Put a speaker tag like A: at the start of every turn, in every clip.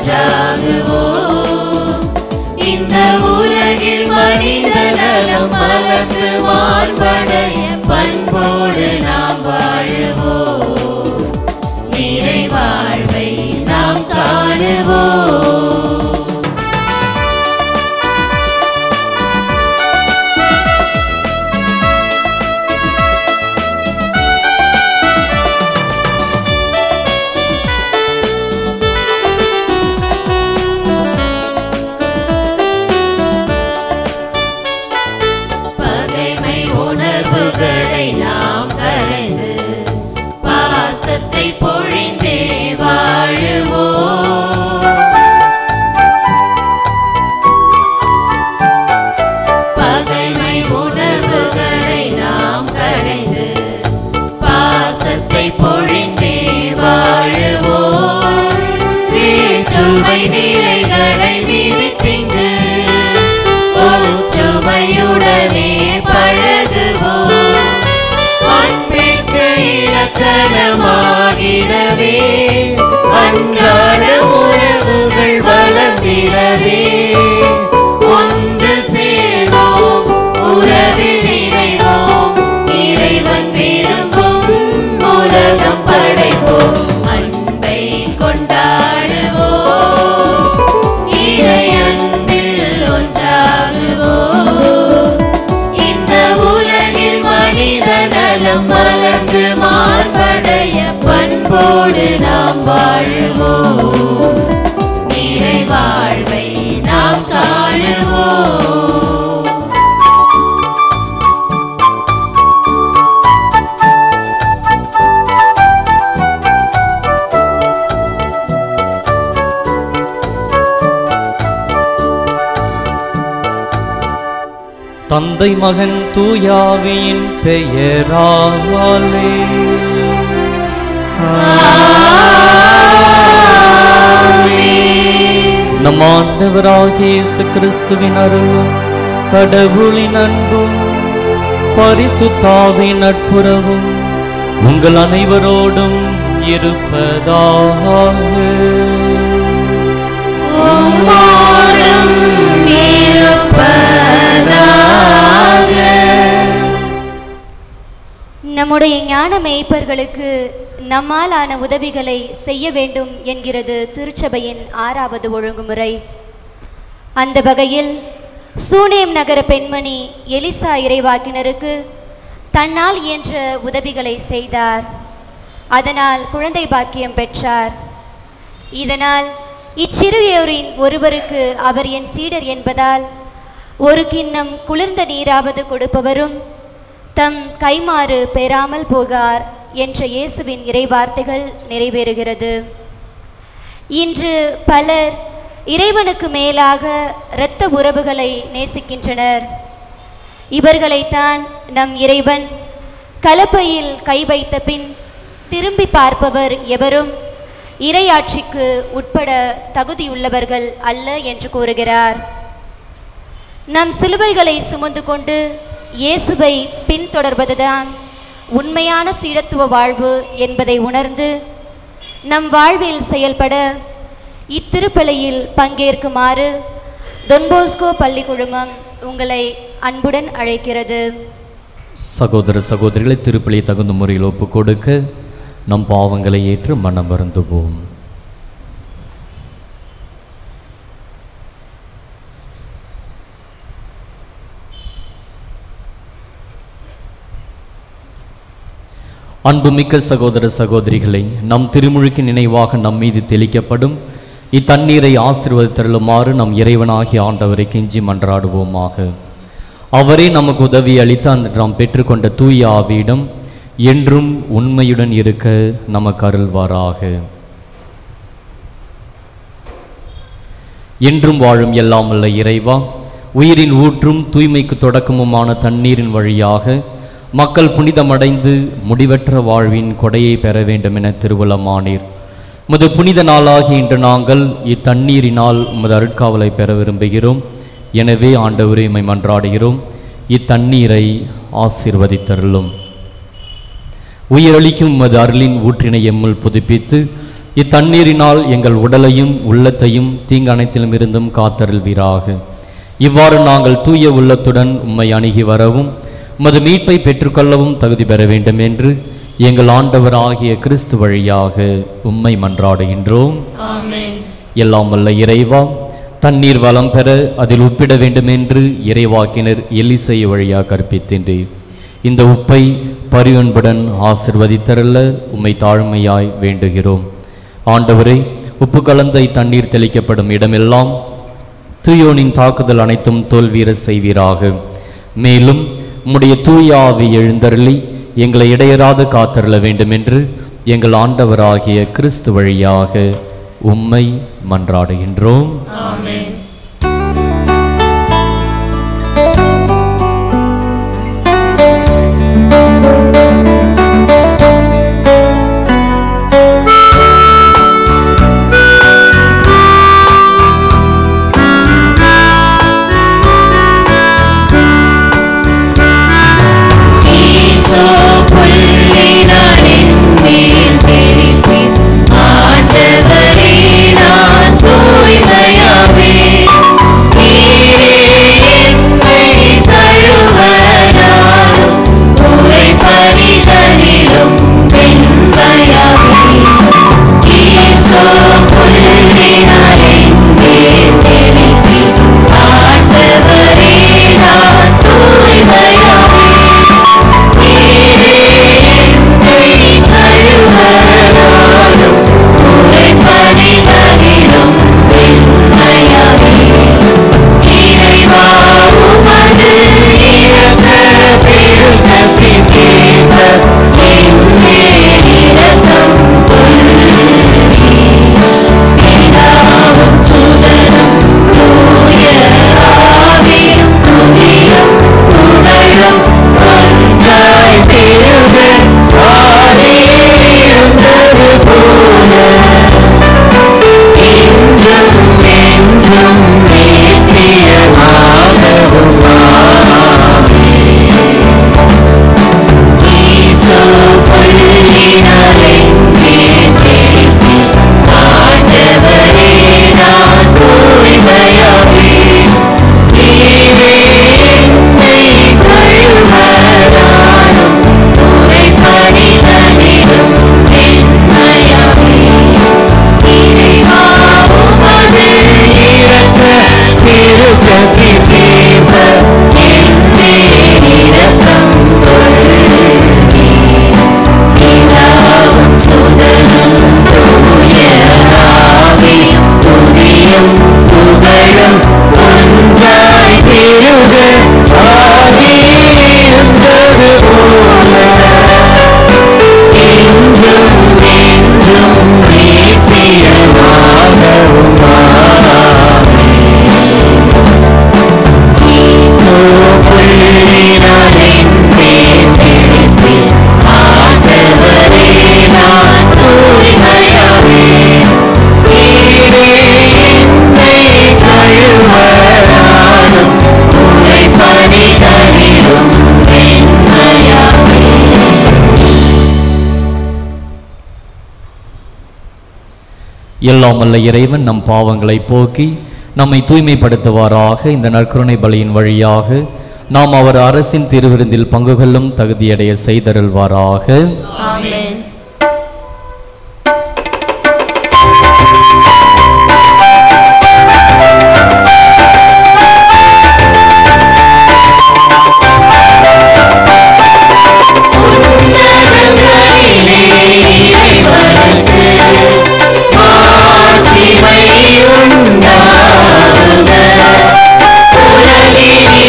A: ஒன்றாகுவோம் இந்த உலகில் மனித நலம் மலர்ந்து மாண்படைய பண்போடு நாம் வாழுவோம் நிறை வாழ்வை நாம் காணுவோம் பகைமை உணர்வுகளை நாம் கரைந்து பாசத்தை பொழிந்தே வாழுவோம் பகைமை உணர்வுகளை நாம் கரைந்து பாசத்தை பொழிந்தே வாழுவோம் வேற்றுமை நிலைகளை விதித்திங்கு ஒற்றுமையுடனே பழகுவோம் அன்பிற்கு இலக்கணமாகிடவே அன்றாட உறவுகள் வளர்ந்திடவே ஒன்று சேர்வோம் உறவில் இணைவோம் இறைவன் விரும்பும் உலகம் படைப்போம் அன்பை கொண்டாடுவோம் இறை அன்பில் ஒன்றாகுவோம் இந்த உலகில் மனித நலம் மலர்ந்து மார்படைய பண்போடு நாம் வாழுவோம் நிறை வாழ்வை நாம் காணுவோம்
B: தந்தை மகன் தூயாவியின் பெயராலே நம் ஆண்டவராகிய இயேசு கிறிஸ்துவின் அருளும் கடவுளின் அன்பும் பரிசுத்தாவின் நட்புறவும் உங்கள் அனைவரோடும் இருப்பதாக
A: உம்மோடும் இருப்பதாக
C: நம்முடைய ஞான மேய்ப்பர்களுக்கு நம்மால் ஆன உதவிகளை செய்ய வேண்டும் என்கிறது திருச்சபையின் ஆறாவது ஒழுங்குமுறை அந்த வகையில் சூனேம் நகர பெண்மணி எலிசா இறைவாக்கினருக்கு தன்னால் இயன்ற உதவிகளை செய்தார் அதனால் குழந்தை பாக்கியம் பெற்றார் இதனால் இச்சிறுயோரின் ஒருவருக்கு அவர் என் சீடர் என்பதால் ஒரு கிண்ணம் குளிர்ந்த நீராவது கொடுப்பவரும் தம் கைமாறு பெறாமல் போகார் என்ற இயேசுவின் இறைவார்த்தைகள் நிறைவேறுகிறது இன்று பலர் இறைவனுக்கு மேலாக இரத்த உறவுகளை நேசிக்கின்றனர் இவர்களைத்தான் நம் இறைவன் கலப்பையில் கை வைத்த பின் திரும்பி பார்ப்பவர் எவரும் இறையாட்சிக்கு உட்பட தகுதியுள்ளவர்கள் அல்ல என்று கூறுகிறார் நம் சிலுவைகளை சுமந்து கொண்டு இயேசுவை பின்தொடர்வதுதான் உண்மையான சீடத்துவ வாழ்வு என்பதை உணர்ந்து நம் வாழ்வில் செயல்பட இத்திருப்பலியில் பங்கேற்குமாறு தொன்போஸ்கோ பள்ளி குழுமம் உங்களை அன்புடன் அழைக்கிறது
B: சகோதர சகோதரிகளை திருப்பலி தகுந்த முறையில் ஒப்புக் கொடுக்க நம் பாவங்களை ஏற்று மனம் வருந்துவோம் அன்புமிக்க சகோதர சகோதரிகளை நம் திருமுழுக்கு நினைவாக நம் மீது தெளிக்கப்படும் இத்தண்ணீரை ஆசீர்வதித்தருளுமாறு நம் இறைவனாகிய ஆண்டவரை கெஞ்சி மன்றாடுவோமாக அவரே நமக்கு உதவி அளித்து அந்த நாம் பெற்றுக்கொண்ட தூய ஆவியிடம் என்றும் உண்மையுடன் இருக்க நமக்கு அருள்வாராக என்றும் வாழும் எல்லாம் வல்ல இறைவா உயிரின் ஊற்றும் தூய்மைக்கு தொடக்கமுமான தண்ணீரின் வழியாக மக்கள் புனிதமடைந்து முடிவற்ற வாழ்வின் கொடையை பெற வேண்டும் என திருவுளமானீர் முது புனித நாளாகி இன்று நாங்கள் இத்தண்ணீரினால் உமது அருட்காவலை பெற விரும்புகிறோம் எனவே ஆண்டவரே உம்மை மன்றாடுகிறோம் இத்தண்ணீரை ஆசீர்வதித்தருளும் உயிரளிக்கும் உமது அருளின் ஊற்றினை எம்முள் புதுப்பித்து இத்தண்ணீரினால் எங்கள் உடலையும் உள்ளத்தையும் தீங்கு அனைத்திலும் இருந்தும் காத்தருள்வீராக இவ்வாறு நாங்கள் தூய உள்ளத்துடன் உம்மை அணுகி வரவும் உமது மீட்பை பெற்றுக்கொள்ளவும் தகுதி பெற வேண்டும் என்று எங்கள் ஆண்டவர் ஆகிய கிறிஸ்து வழியாக உம்மை மன்றாடுகின்றோம்
A: ஆமென்
B: எல்லாம் வல்ல இறைவா தண்ணீர் வளம் பெற அதில் உப்பிட வேண்டும் என்று இறைவாக்கினர் எலிசை வழியாக கற்பித்தின்றீர் இந்த உப்பை பரிவன்புடன் ஆசிர்வதித்தருள உம்மை தாழ்மையாய் வேண்டுகிறோம் ஆண்டவரே உப்பு கலந்த இத்தண்ணீர் தெளிக்கப்படும் இடமெல்லாம் தூயோனின் தாக்குதல் அனைத்தும் தோல்வீர செய்வீராக மேலும் உம்முடைய தூய ஆவி எழுந்தருளி எங்களை இடையராது காத்தருள வேண்டும் என்று எங்கள் ஆண்டவராகிய கிறிஸ்து வழியாக உம்மை மன்றாடுகின்றோம்
A: ஆமென் ஈசோ புள்ளினாரின் மேல் தெளிப்பீர் ஆண்டவரே நான் தூய்மையாவே நீரே என்னை கழுவனாலும் உரை பரிதனிலும் வெண்மையாவே ஈசோ புள்ளினாரின் மேல் தெளிப்பீர் ஆண்டவரே நான் தூய்மையாவே
B: எல்லாம் வல்ல இறைவன் நம் பாவங்களை போக்கி நம்மை தூய்மைப்படுத்துவாராக இந்த நற்கருணை பலியின் வழியாக நாம் அவர் அரசின் திருவிருந்தில் பங்கு கொள்ளும் தகுதியடைய செய்தருள்வாராக
A: ஆமென்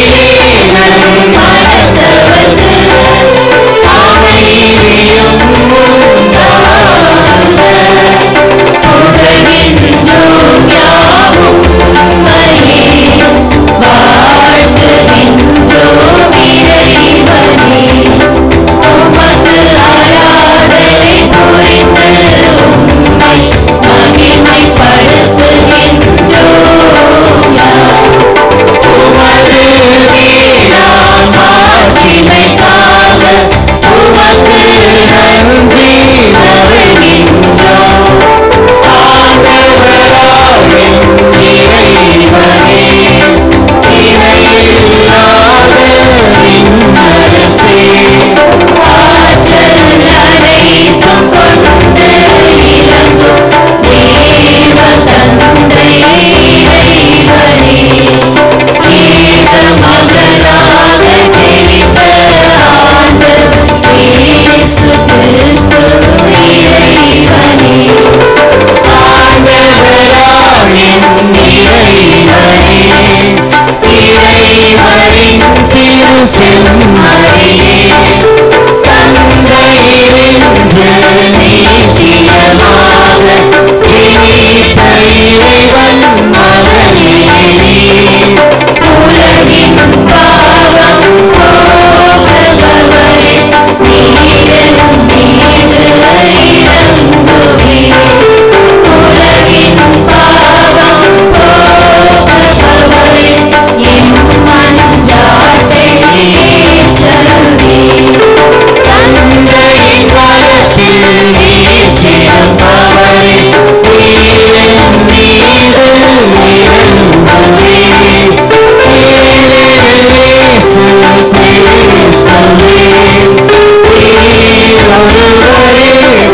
D: அமைதியும்
A: செம்மறியே தந்தையினின்று நீத்தியமாக ஜீவித்த இறைவன் மகனே உலகின் பாவம் போக்குபவரே நீரின் மீது இறங்குவே உலகின் பாவம் போக்குபவரே என் மஞ்சாட்டை ஏற்றருளே தந்தையின் வலத்தில் வீற்றிருப்பவரே நீரின் மீது இறங்குவே இயேசு கிறிஸ்துவே நீர் ஒருவரே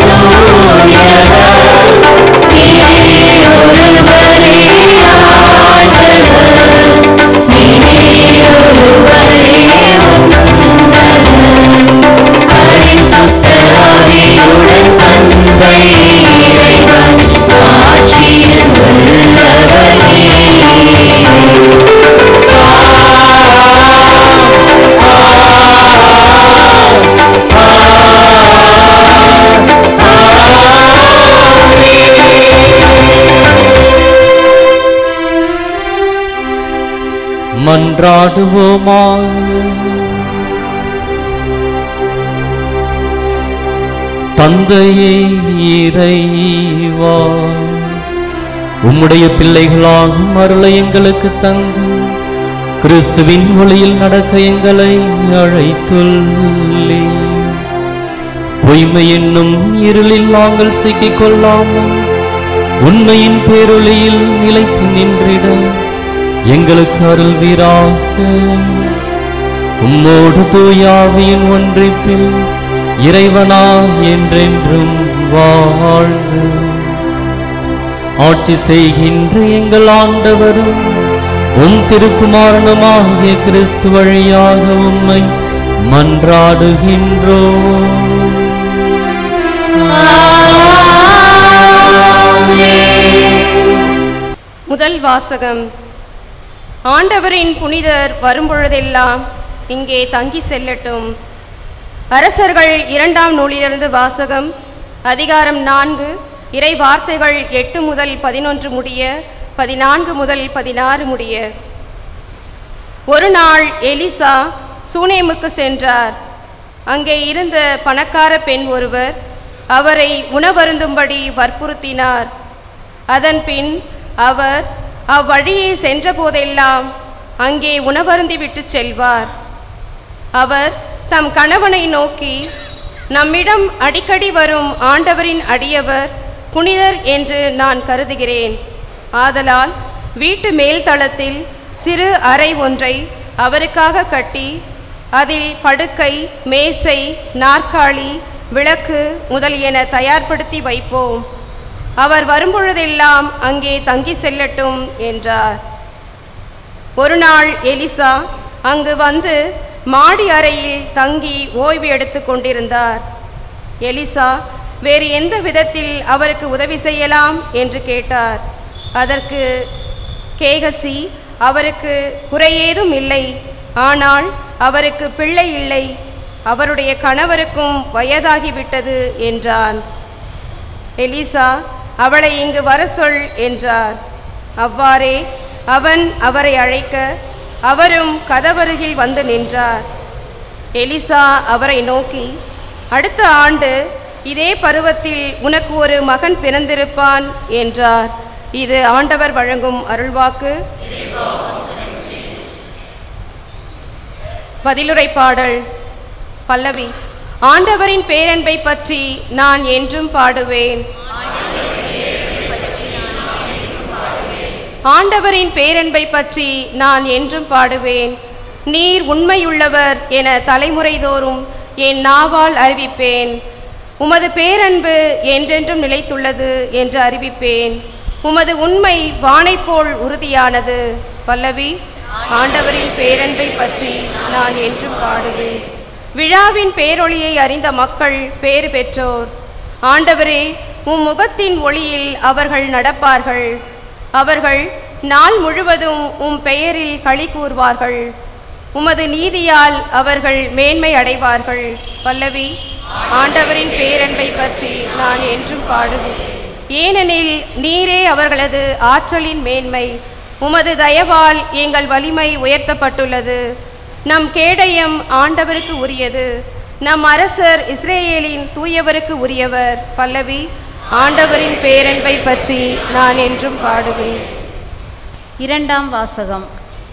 A: தூயவர் நீர் ஒருவரே ஆண்டவர் நீர் ஒருவரே உன்னதர் பரிசுத்த ஆவியுடன் தந்தை இறைவன் ஆட்சியில் உள்ளவரே
B: மன்றாடுவோமா தந்தையே இறைவா உம்முடைய பிள்ளைகளாகும் அருளை எங்களுக்கு தந்து கிறிஸ்துவின் ஒளியில் நடக்க எங்களை அழைத்துள்ளே பொய்மை என்னும் இருளில் நாங்கள் சிக்கிக் கொள்ளாமல் உண்மையின் பேரொளியில் நிலைத்து நின்றிட எங்களுக்கு அருள்வீராக உம்மோடு தூயாவியின் ஒன்றிப்பில் இறைவனா என்றென்றும் வாழ்ந்து ஆட்சி செய்கின்ற எங்கள் ஆண்டவரும் உம் திருக்குமாரனுமாகிய கிறிஸ்து வழியாக உம்மை மன்றாடுகின்றோம்
D: முதல் வாசகம் ஆண்டவரின் புனிதர் வரும்பொழுதெல்லாம் இங்கே தங்கி செல்லட்டும் அரசர்கள் இரண்டாம் நூலிலிருந்து வாசகம் அதிகாரம் நான்கு இறை வார்த்தைகள் எட்டு முதல் பதினொன்று முடிய பதினான்கு முதல் பதினாறு முடிய ஒரு நாள் எலிசா சூனேமுக்கு சென்றார் அங்கே இருந்த பணக்கார பெண் ஒருவர் அவரை உணவருந்தும்படி வற்புறுத்தினார் அதன்பின் அவர் அவ்வழியே சென்றபோதெல்லாம் அங்கே உணவருந்தி விட்டு செல்வார் அவர் தம் கணவனை நோக்கி நம்மிடம் அடிக்கடி வரும் ஆண்டவரின் அடியவர் புனிதர் என்று நான் கருதுகிறேன் ஆதலால் வீட்டு மேல்தளத்தில் சிறு அறை ஒன்றை அவருக்காக கட்டி அதில் படுக்கை மேசை நாற்காலி விளக்கு முதலியன தயார்படுத்தி வைப்போம் அவர் வரும்பொழுதெல்லாம் அங்கே தங்கி செல்லட்டும் என்றார் ஒரு நாள் எலிசா அங்கு வந்து மாடி அறையில் தங்கி ஓய்வு எடுத்துக் கொண்டிருந்தார் எலிசா வேறு எந்த விதத்தில் அவருக்கு உதவி செய்யலாம் என்று கேட்டார் அதற்கு கேகசி அவருக்கு குறையேதும் இல்லை ஆனால் அவருக்கு பிள்ளை இல்லை அவருடைய கணவருக்கும் வயதாகிவிட்டது என்றான் எலிசா அவளை இங்கு வர சொல் என்றார் அவ்வாறே அவன் அவரை அழைக்க அவரும் கதவருகில் வந்து நின்றார் எலிசா அவரை நோக்கி அடுத்த ஆண்டு இதே பருவத்தில் உனக்கு ஒரு மகன் பிறந்திருப்பான் என்றார் இது ஆண்டவர் வழங்கும் அருள்வாக்கு பதிலுரை பாடல் பல்லவி ஆண்டவரின் பேரன்பை பற்றி நான் என்றும் பாடுவேன் ஆண்டவரின் பேரன்பை பற்றி நான் என்றும் பாடுவேன் நீர் உண்மையுள்ளவர் என தலைமுறைதோறும் என் நாவால் அறிவிப்பேன் உமது பேரன்பு என்றென்றும் நிலைத்துள்ளது என்று அறிவிப்பேன் உமது உண்மை வானைப் போல் உறுதியானது பல்லவி ஆண்டவரின் பேரன்பை பற்றி நான் என்றும் பாடுவேன் விழாவின் பேரொளியை அறிந்த மக்கள் பேறு பெற்றோர் ஆண்டவரே உம் முகத்தின் ஒளியில் அவர்கள் நடப்பார்கள் அவர்கள் நாள் முழுவதும் உம் பெயரில் களி கூர்வார்கள் உமது நீதியால் அவர்கள் மேன்மை அடைவார்கள் பல்லவி ஆண்டவரின் பேரன்பை பற்றி நான் என்றும் பாடுவேன் ஏனெனில் நீரே அவர்களது ஆற்றலின் மேன்மை உமது தயவால் எங்கள் வலிமை உயர்த்தப்பட்டுள்ளது நம் கேடயம் ஆண்டவருக்கு உரியது நம் அரசர் இஸ்ரேலின் தூயவருக்கு உரியவர் பல்லவி ஆண்டவரின் பேரன்பை பற்றி நான் என்றும் பாடுவேன்
E: இரண்டாம் வாசகம்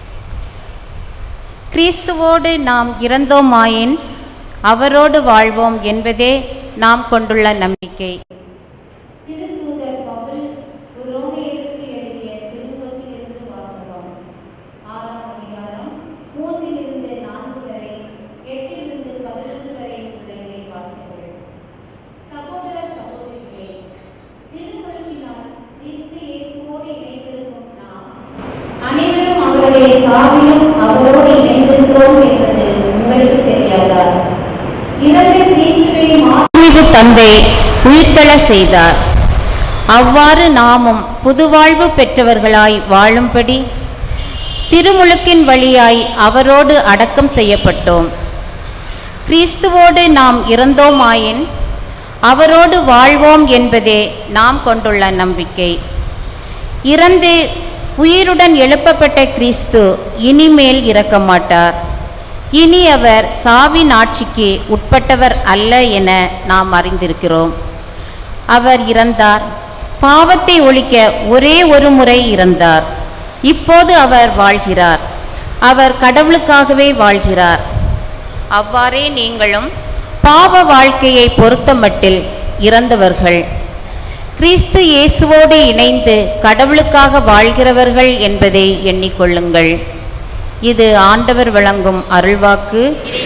E: கிறிஸ்துவோடு நாம் இறந்தோமாயின் அவரோடு வாழ்வோம் என்பதே நாம் கொண்டுள்ள நம்பிக்கை திருத்தூதர் பவுல் ரோமையருக்கு எழுதிய திருமுகத்திலிருந்து வாசகம் ஆறாம் அதிகாரம் மூன்றிலிருந்து நான்கு வரை எட்டிலிருந்து பதினொன்று வரை உள்ள இறை வார்த்தைகள் சகோதரர் சகோதரிகளே திருமணத்தினால் கிறிஸ்து இயேசுவோடு இணைந்திருக்கும் நாம் அனைவரும் அவருடைய சாவிலும் அவரோடு இணைந்திருக்கிறோம் என்பது உங்களுக்கு தெரியாதா இறந்த கிறிஸ்துவை மாண்புமிகு தந்தை உயிர்த்தெழ செய்தார் அவ்வாறு நாமும் புதுவாழ்வு பெற்றவர்களாய் வாழும்படி திருமுழுக்கின் வழியாய் அவரோடு அடக்கம் செய்யப்பட்டோம் கிறிஸ்துவோடு நாம் இறந்தோமாயின் அவரோடு வாழ்வோம் என்பதே நாம் கொண்டுள்ள நம்பிக்கை இறந்து உயிருடன் எழுப்பப்பட்ட கிறிஸ்து இனிமேல் இறக்க மாட்டார் இனி அவர் சாவின் ஆட்சிக்கு உட்பட்டவர் அல்ல என நாம் அறிந்திருக்கிறோம் அவர் இறந்தார் பாவத்தை ஒழிக்க ஒரே ஒரு முறை இறந்தார் இப்போது அவர் வாழ்கிறார் அவர் கடவுளுக்காகவே வாழ்கிறார் அவ்வாறே நீங்களும் பாவ வாழ்க்கையை பொறுத்தமட்டில் இறந்தவர்கள் கிறிஸ்து இயேசுவோடு இணைந்து கடவுளுக்காக வாழ்கிறவர்கள் என்பதை எண்ணிக்கொள்ளுங்கள் இது ஆண்டவர் வழங்கும் அருள்வாக்கு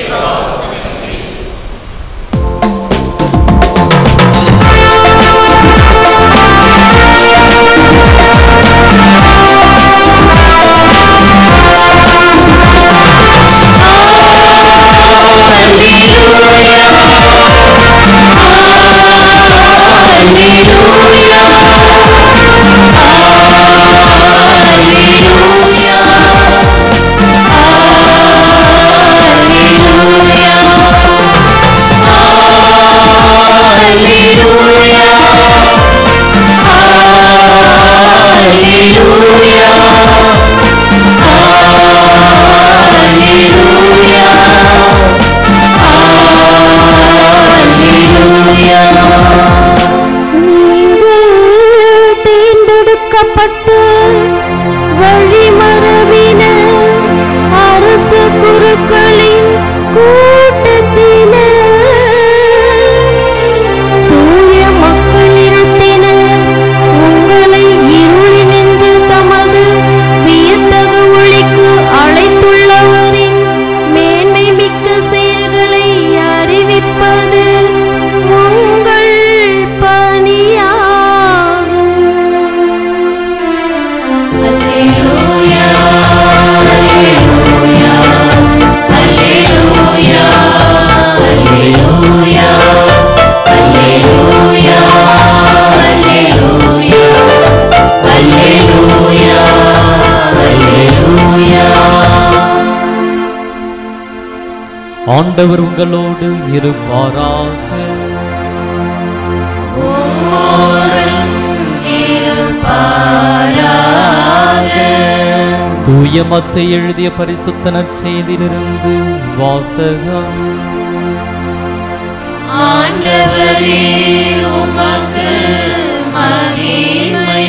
A: நீங்கள் தேர்ந்தெடுக்கப்பட்டு வழிமரபின அரச குருக்களின் கூட்டத்தினர் தூய மக்களிடத்தினர் உங்களை இருளினின்று தமது வியத்தகு ஒளிக்கு அழைத்துள்ளவரின் மேன்மை மிக்க செயல்களை அறிவிப்பது உங்கள் பணியாகும்
B: ஆண்டவர் உங்களோடு இருப்பாராக தூய மத்தை எழுதிய பரிசுத்த நற்செய்தியிலிருந்து வாசகம்
A: ஆண்டவரே உமக்கு மகிமை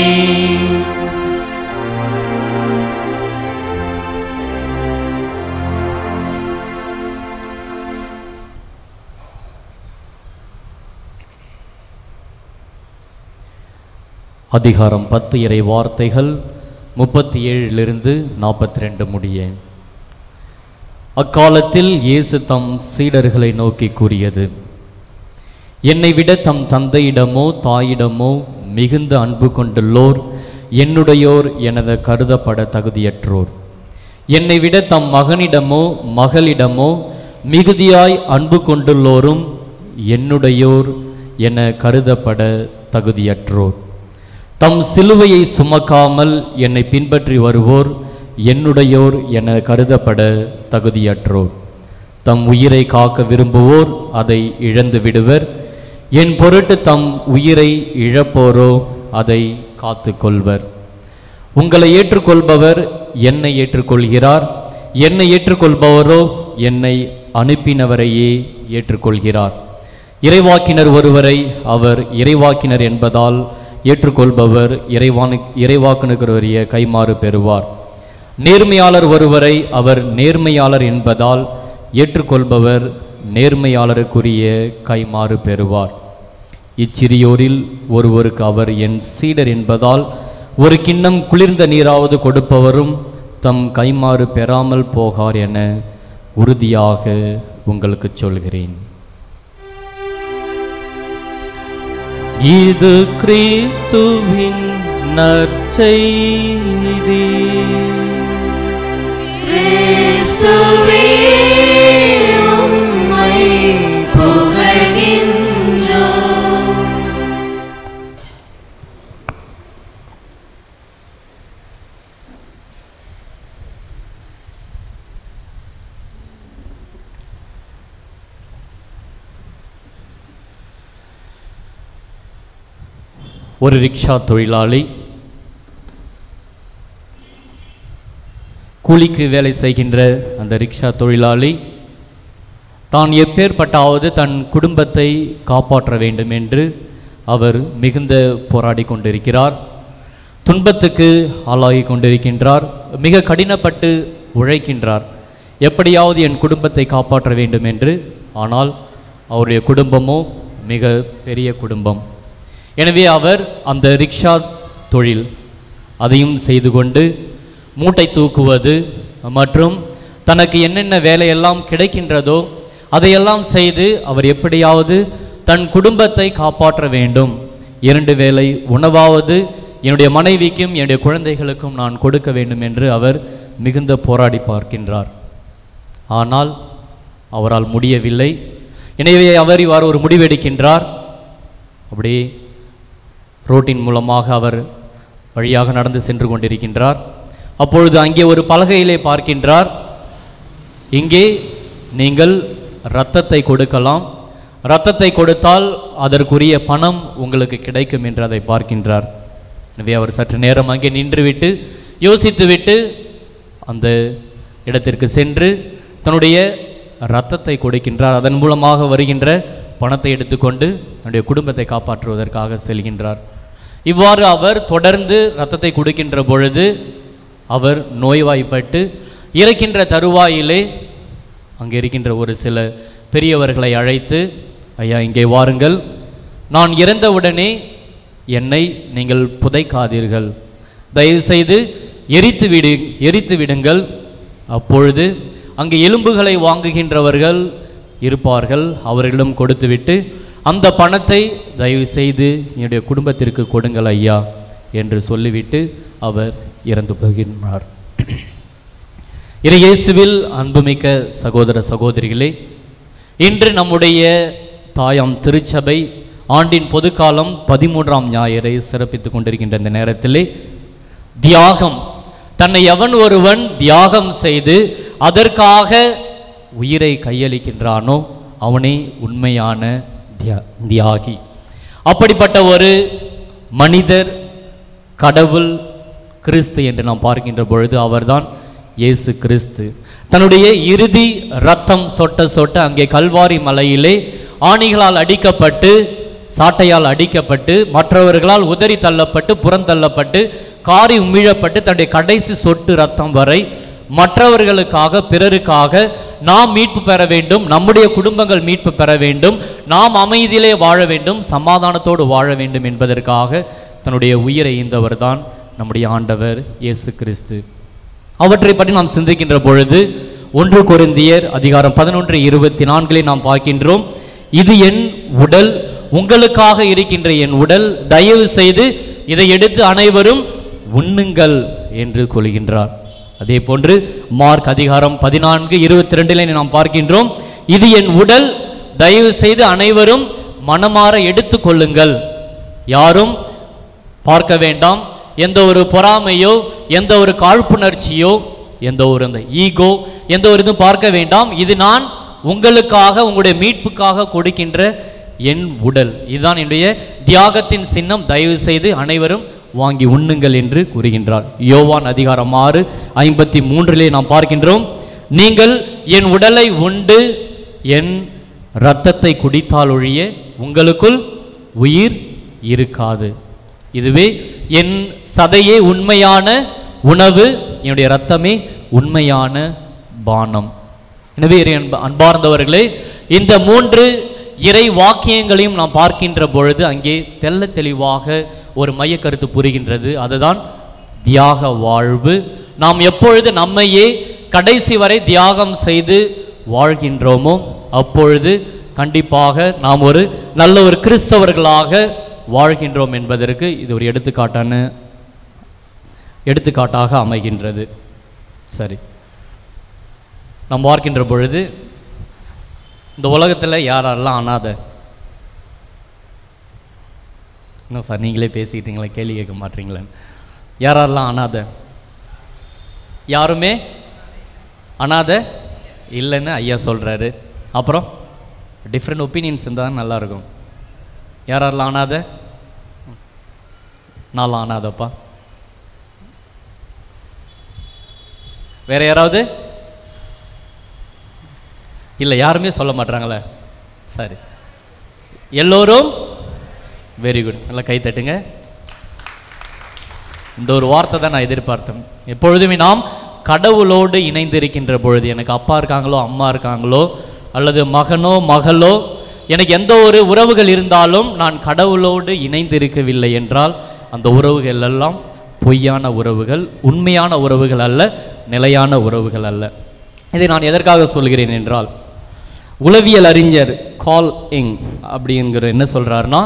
B: அதிகாரம் பத்து இறை வார்த்தைகள் முப்பத்தி ஏழிலிருந்து நாற்பத்தி ரெண்டு முடிய அக்காலத்தில் இயேசு தம் சீடர்களை நோக்கி கூறியது என்னை விட தம் தந்தையிடமோ தாயிடமோ மிகுந்த அன்பு கொண்டுள்ளோர் என்னுடையோர் எனது கருதப்பட தகுதியற்றோர் என்னை விட தம் மகனிடமோ மகளிடமோ மிகுதியாய் அன்பு கொண்டுள்ளோரும் என்னுடையோர் என கருதப்பட தகுதியற்றோர் தம் சிலுவையை சுமக்காமல் என்னை பின்பற்றி வருவோர் என்னுடையோர் என கருதப்பட தகுதியற்றோர் தம் உயிரை காக்க விரும்புவோர் அதை இழந்து விடுவர் என் பொருட்டு தம் உயிரை இழப்போரோ அதை காத்துக்கொள்வர் உங்களை ஏற்றுக்கொள்பவர் என்னை ஏற்றுக்கொள்கிறார் என்னை ஏற்றுக்கொள்பவரோ என்னை அனுப்பினவரையே ஏற்றுக்கொள்கிறார் இறைவாக்கினர் ஒருவரை அவர் இறைவாக்கினர் என்பதால் ஏற்றுக்கொள்பவர் இறைவானு இறைவாக்குனருடைய கைமாறு பெறுவார் நேர்மையாளர் ஒருவரை அவர் நேர்மையாளர் என்பதால் ஏற்றுக்கொள்பவர் நேர்மையாளருக்குரிய கைமாறு பெறுவார் இச்சிறியோரில் ஒருவருக்கு அவர் என் சீடர் என்பதால் ஒரு கிண்ணம் குளிர்ந்த நீராவது கொடுப்பவரும் தம் கைமாறு பெறாமல் போகார் என உறுதியாக உங்களுக்கு சொல்கிறேன் இது கிறிஸ்துவின் நற்செய்தி
A: கிறிஸ்துவே உம்மை புகழ்கின்றோம்
B: ஒரு ரிக்ஷா தொழிலாளி கூலிக்கு வேலை செய்கின்ற அந்த ரிக்ஷா தொழிலாளி தான் எப்பேற்பட்டாவது தன் குடும்பத்தை காப்பாற்ற வேண்டும் என்று அவர் மிகுந்த போராடி கொண்டிருக்கிறார் துன்பத்துக்கு ஆளாகி கொண்டிருக்கின்றார் மிக கடினப்பட்டு உழைக்கின்றார் எப்படியாவது என் குடும்பத்தை காப்பாற்ற வேண்டும் என்று ஆனால் அவருடைய குடும்பமோ மிக பெரிய குடும்பம் எனவே அவர் அந்த ரிக்ஷா தொழில் அதையும் செய்து கொண்டு மூட்டை தூக்குவது மற்றும் தனக்கு என்னென்ன வேலையெல்லாம் கிடைக்கின்றதோ அதையெல்லாம் செய்து அவர் எப்படியாவது தன் குடும்பத்தை காப்பாற்ற வேண்டும் இரண்டு வேளை உணவாவது என்னுடைய மனைவிக்கும் என்னுடைய குழந்தைகளுக்கும் நான் கொடுக்க வேண்டும் என்று அவர் மிகுந்த போராடி பார்க்கின்றார் ஆனால் அவரால் முடியவில்லை எனவே அவர் இவ்வாறு ஒரு முடிவெடுக்கின்றார் அப்படியே ரோட்டின் மூலமாக அவர் வழியாக நடந்து சென்று கொண்டிருக்கின்றார் அப்பொழுது அங்கே ஒரு பலகையிலே பார்க்கின்றார் இங்கே நீங்கள் இரத்தத்தை கொடுக்கலாம் இரத்தத்தை கொடுத்தால் அதற்குரிய பணம் உங்களுக்கு கிடைக்கும் என்று அதை பார்க்கின்றார் எனவே அவர் சற்று நேரம் அங்கே நின்றுவிட்டு யோசித்துவிட்டு அந்த இடத்திற்கு சென்று தன்னுடைய இரத்தத்தை கொடுக்கின்றார் அதன் மூலமாக வருகின்ற பணத்தை எடுத்துக்கொண்டு தன்னுடைய குடும்பத்தை காப்பாற்றுவதற்காக செல்கின்றார் இவ்வாறு அவர் தொடர்ந்து இரத்தத்தை கொடுக்கின்ற பொழுது அவர் நோய்வாய்ப்பட்டு இறக்கின்ற தருவாயிலே அங்கே இருக்கின்ற ஒரு சில பெரியவர்களை அழைத்து ஐயா இங்கே வாருங்கள் நான் இறந்தவுடனே என்னை நீங்கள் புதைக்காதீர்கள் தயவுசெய்து எரித்து விடு எரித்து விடுங்கள் அப்பொழுது அங்கே எலும்புகளை வாங்குகின்றவர்கள் இருப்பார்கள் அவர்களிடம் கொடுத்துவிட்டு அந்த பணத்தை தயவு செய்து என்னுடைய குடும்பத்திற்கு கொடுங்கள் ஐயா என்று சொல்லிவிட்டு அவர் இறந்து போகின்றார் இறை இயேசுவில் அன்புமிக்க சகோதர சகோதரிகளே இன்று நம்முடைய தாயாம் திருச்சபை ஆண்டின் பொதுக்காலம் பதிமூன்றாம் ஞாயிறை சிறப்பித்துக் கொண்டிருக்கின்ற இந்த நேரத்திலே தியாகம் தன்னை எவன் ஒருவன் தியாகம் செய்து அதற்காக உயிரை கையளிக்கின்றானோ அவனே உண்மையான தியா- தியாகி அப்படிப்பட்ட ஒரு மனிதர் கடவுள் கிறிஸ்து என்று நாம் பார்க்கின்ற பொழுது அவர்தான் இயேசு கிறிஸ்து தன்னுடைய இறுதி ரத்தம் சொட்ட சொட்ட அங்கே கல்வாரி மலையிலே ஆணிகளால் அடிக்கப்பட்டு சாட்டையால் அடிக்கப்பட்டு மற்றவர்களால் உதறி தள்ளப்பட்டு புறந்தள்ளப்பட்டு காரி உமிழப்பட்டு தன்னுடைய கடைசி சொட்டு ரத்தம் வரை மற்றவர்களுக்காக பிறருக்காக நாம் மீட்பு பெற வேண்டும் நம்முடைய குடும்பங்கள் மீட்பு பெற வேண்டும் நாம் அமைதியிலே வாழ வேண்டும் சமாதானத்தோடு வாழ வேண்டும் என்பதற்காக தன்னுடைய உயிரை ஈந்தவர் தான் நம்முடைய ஆண்டவர் இயேசு கிறிஸ்து அவற்றை பற்றி நாம் சிந்திக்கின்ற பொழுது ஒன்று கொரிந்தியர் அதிகாரம் பதினொன்று இருபத்தி நான்கிலே நாம் பார்க்கின்றோம் இது என் உடல் உங்களுக்காக இருக்கின்ற என் உடல் தயவு செய்து இதை எடுத்து அனைவரும் உண்ணுங்கள் என்று கொள்கின்றார் அதே போன்று மார்க் அதிகாரம் பதினான்கு இருபத்தி ரெண்டிலே நாம் பார்க்கின்றோம் இது என் உடல் தயவு செய்து அனைவரும் மனமாற எடுத்துக்கொள்ளுங்கள் யாரும் பார்க்க வேண்டாம் எந்த ஒரு பொறாமையோ எந்த ஒரு காழ்ப்புணர்ச்சியோ எந்த ஒரு அந்த ஈகோ எந்த ஒரு இதுவும் பார்க்க வேண்டாம் இது நான் உங்களுக்காக உங்களுடைய மீட்புக்காக கொடுக்கின்ற என் உடல் இதுதான் என்னுடைய தியாகத்தின் சின்னம் தயவு செய்து அனைவரும் வாங்கி உண்ணுங்கள் என்று கூறுகின்றார் யோவான் அதிகாரம் ஆறு ஐம்பத்தி மூன்றிலே நாம் பார்க்கின்றோம் நீங்கள் என் உடலை உண்டு என் இரத்தத்தை குடித்தால் ஒழிய உங்களுக்குள் உயிர் இருக்காது இதுவே என் சதையே உண்மையான உணவு என்னுடைய இரத்தமே உண்மையான பானம் எனவே இறை அன்ப- அன்பார்ந்தவர்களே இந்த மூன்று இறை வாக்கியங்களையும் நாம் பார்க்கின்ற பொழுது அங்கே தெள்ள தெளிவாக ஒரு மைய கருத்து புரிகின்றது அதுதான் தியாக வாழ்வு நாம் எப்பொழுது நம்மையே கடைசி வரை தியாகம் செய்து வாழ்கின்றோமோ அப்பொழுது கண்டிப்பாக நாம் ஒரு நல்ல ஒரு கிறிஸ்தவர்களாக வாழ்கின்றோம் என்பதற்கு இது ஒரு எடுத்துக்காட்டான எடுத்துக்காட்டாக அமைகின்றது சரி நாம் பார்க்கின்ற பொழுது இந்த உலகத்தில் யாரெல்லாம் அனாதை இன்னும் சார் நீங்களே பேசிக்கிட்டீங்களா கேள்வி கேட்க மாட்டீங்களேன்னு யாரெல்லாம் அனாதை யாருமே அனாதை இல்லைன்னு ஐயா சொல்கிறாரு அப்புறம் டிஃப்ரெண்ட் ஒப்பீனியன்ஸ் இருந்தால் நல்லா இருக்கும் யாரெல்லாம் அனாதை நான்லாம் அனாதைப்பா வேற யாராவது இல்லை யாருமே சொல்ல மாட்டாங்களே சரி எல்லோரும் வெரி குட் நல்லா கை தட்டுங்க இந்த ஒரு வார்த்தை தான் நான் எதிர்பார்த்தேன் எப்பொழுதுமே நாம் கடவுளோடு இணைந்திருக்கின்ற பொழுது எனக்கு அப்பா இருக்காங்களோ அம்மா இருக்காங்களோ அல்லது மகனோ மகளோ எனக்கு எந்த ஒரு உறவுகள் இருந்தாலும் நான் கடவுளோடு இணைந்திருக்கவில்லை என்றால் அந்த உறவுகள் எல்லாம் பொய்யான உறவுகள் உண்மையான உறவுகள் அல்ல நிலையான உறவுகள் அல்ல இதை நான் எதற்காக சொல்கிறேன் என்றால் உளவியல் அறிஞர் கால் இங் அப்படிங்கிற என்ன சொல்றாருன்னா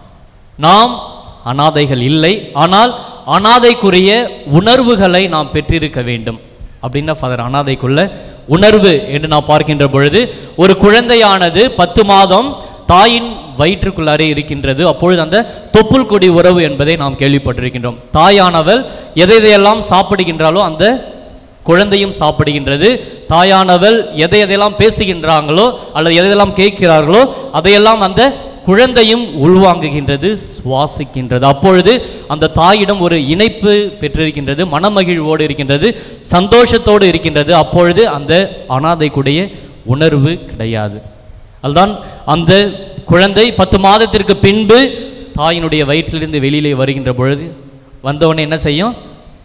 B: நாம் அனாதைகள் இல்லை ஆனால் அனாதைக்குரிய உணர்வுகளை நாம் பெற்றிருக்க வேண்டும் அப்படின்னா ஃபாதர் அனாதைக்குள்ள உணர்வு என்று நாம் பார்க்கின்ற பொழுது ஒரு குழந்தையானது பத்து மாதம் தாயின் வயிற்றுக்குள்ளாரே இருக்கின்றது அப்பொழுது அந்த தொப்புள் கொடி உறவு என்பதை நாம் கேள்விப்பட்டிருக்கின்றோம் தாயானவள் எதை எதையெல்லாம் சாப்பிடுகின்றாலோ அந்த குழந்தையும் சாப்பிடுகின்றது தாயானவள் எதை எதையெல்லாம் பேசுகின்றாங்களோ அல்லது எதையெல்லாம் கேட்கிறார்களோ அதையெல்லாம் அந்த குழந்தையும் உள்வாங்குகின்றது சுவாசிக்கின்றது அப்பொழுது அந்த தாயிடம் ஒரு இணைப்பு பெற்றிருக்கின்றது மனமகிழ்வோடு இருக்கின்றது சந்தோஷத்தோடு இருக்கின்றது அப்பொழுது அந்த அனாதைக்குடைய உணர்வு கிடையாது அதுதான் அந்த குழந்தை பத்து மாதத்திற்கு பின்பு தாயினுடைய வயிற்றிலிருந்து வெளியிலே வருகின்ற பொழுது வந்தவுடனே என்ன செய்யும்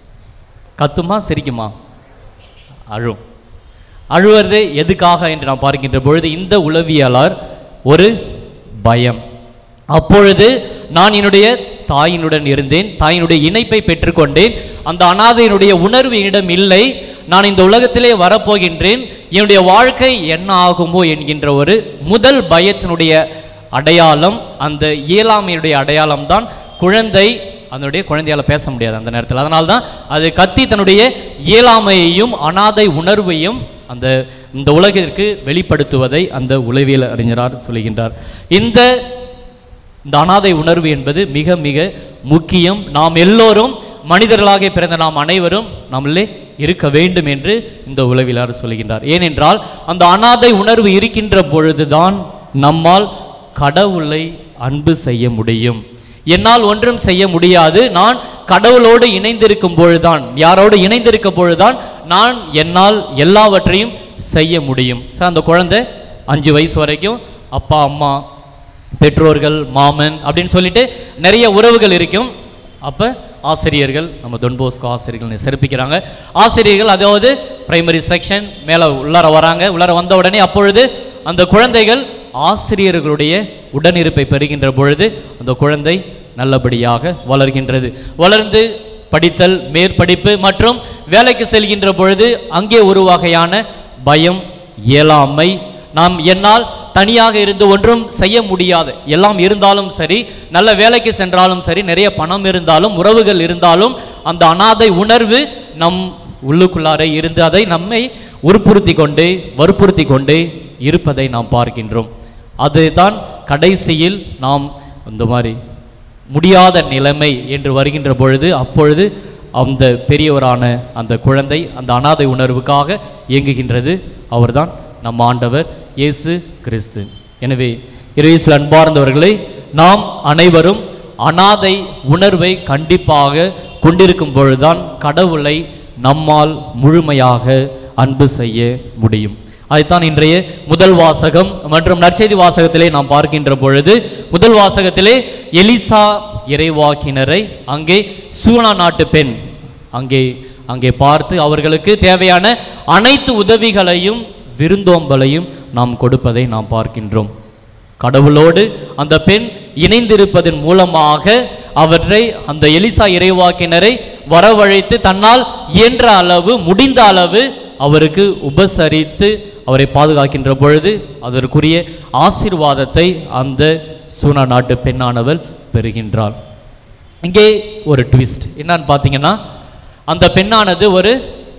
B: கத்துமா சிரிக்குமா அழும் அழுவது எதுக்காக என்று நாம் பார்க்கின்ற பொழுது இந்த உளவியலார் ஒரு பயம் அப்பொழுது நான் என்னுடைய தாயினுடன் இருந்தேன் தாயினுடைய இணைப்பை பெற்றுக்கொண்டேன் அந்த அனாதையினுடைய உணர்வு என்னிடம் இல்லை நான் இந்த உலகத்திலே வரப்போகின்றேன் என்னுடைய வாழ்க்கை என்ன ஆகுமோ என்கின்ற ஒரு முதல் பயத்தினுடைய அடையாளம் அந்த இயலாமையுடைய அடையாளம் தான் குழந்தை அதனுடைய குழந்தையால பேச முடியாது அந்த நேரத்தில் அதனால தான் அது கத்தி தன்னுடைய இயலாமையையும் அனாதை உணர்வையும் அந்த இந்த உலகிற்கு வெளிப்படுத்துவதை அந்த உளவியல் அறிஞரார் சொல்லுகின்றார் இந்த இந்த அனாதை உணர்வு என்பது மிக மிக முக்கியம் நாம் எல்லோரும் மனிதர்களாக பிறந்த நாம் அனைவரும் நம்மளே இருக்க வேண்டும் என்று இந்த உளவியலாளர் சொல்கின்றார் ஏனென்றால் அந்த அனாதை உணர்வு இருக்கின்ற பொழுதுதான் நம்மால் கடவுளை அன்பு செய்ய முடியும் என்னால் ஒன்றும் செய்ய முடியாது நான் கடவுளோடு இணைந்திருக்கும் பொழுதுதான் யாரோடு இணைந்திருக்கும் பொழுதுதான் நான் என்னால் எல்லாவற்றையும் செய்ய முடியும் சார் அந்த குழந்தை அஞ்சு வயசு வரைக்கும் அப்பா அம்மா பெற்றோர்கள் மாமன் அப்படின்னு சொல்லிட்டு நிறைய உறவுகள் இருக்கும் அப்போ ஆசிரியர்கள் நம்ம தொன்போஸ்கோ ஆசிரியர்கள் சிறப்பிக்கிறாங்க ஆசிரியர்கள் அதாவது பிரைமரி செக்ஷன் மேலே உள்ளார வராங்க உள்ளார வந்த உடனே அப்பொழுது அந்த குழந்தைகள் ஆசிரியர்களுடைய உடனிருப்பை பெறுகின்ற பொழுது அந்த குழந்தை நல்லபடியாக வளர்கின்றது வளர்ந்து படித்தல் மேற்படிப்பு மற்றும் வேலைக்கு செல்கின்ற பொழுது அங்கே ஒரு வகையான பயம் இயலாமை நாம் என்னால் தனியாக இருந்து ஒன்றும் செய்ய முடியாது எல்லாம் இருந்தாலும் சரி நல்ல வேலைக்கு சென்றாலும் சரி நிறைய பணம் இருந்தாலும் உறவுகள் இருந்தாலும் அந்த அனாதை உணர்வு நம் உள்ளுக்குள்ளார இருந்து அதை நம்மை உருப்புறுத்தி கொண்டே வற்புறுத்தி கொண்டே இருப்பதை நாம் பார்க்கின்றோம் அதுதான் கடைசியில் நாம் இந்த மாதிரி முடியாத நிலைமை என்று வருகின்ற பொழுது அப்பொழுது அந்த பெரியவரான அந்த குழந்தை அந்த அனாதை உணர்வுக்காக இயங்குகின்றது அவர்தான் நம் ஆண்டவர் இயேசு கிறிஸ்து எனவே இறைசில் அன்பார்ந்தவர்களை நாம் அனைவரும் அனாதை உணர்வை கண்டிப்பாக கொண்டிருக்கும் பொழுதுதான் கடவுளை நம்மால் முழுமையாக அன்பு செய்ய முடியும் அதைத்தான் இன்றைய முதல் வாசகம் மற்றும் நற்செய்தி வாசகத்திலே நாம் பார்க்கின்ற பொழுது முதல் வாசகத்திலே எலிசா இறைவாக்கினரை அங்கே சூனா நாட்டு பெண் அங்கே அங்கே பார்த்து அவர்களுக்கு தேவையான அனைத்து உதவிகளையும் விருந்தோம்பலையும் நாம் கொடுப்பதை நாம் பார்க்கின்றோம் கடவுளோடு அந்த பெண் இணைந்திருப்பதன் மூலமாக அவற்றை அந்த எலிசா இறைவாக்கினரை வரவழைத்து தன்னால் இயன்ற அளவு முடிந்த அளவு அவருக்கு உபசரித்து அவரை பாதுகாக்கின்ற பொழுது அதற்குரிய ஆசீர்வாதத்தை அந்த சூனா நாட்டு பெண்ணானவள் பெறுகின்றாள் இங்கே ஒரு ட்விஸ்ட் என்னன்னு பார்த்தீங்கன்னா அந்த பெண்ணானது ஒரு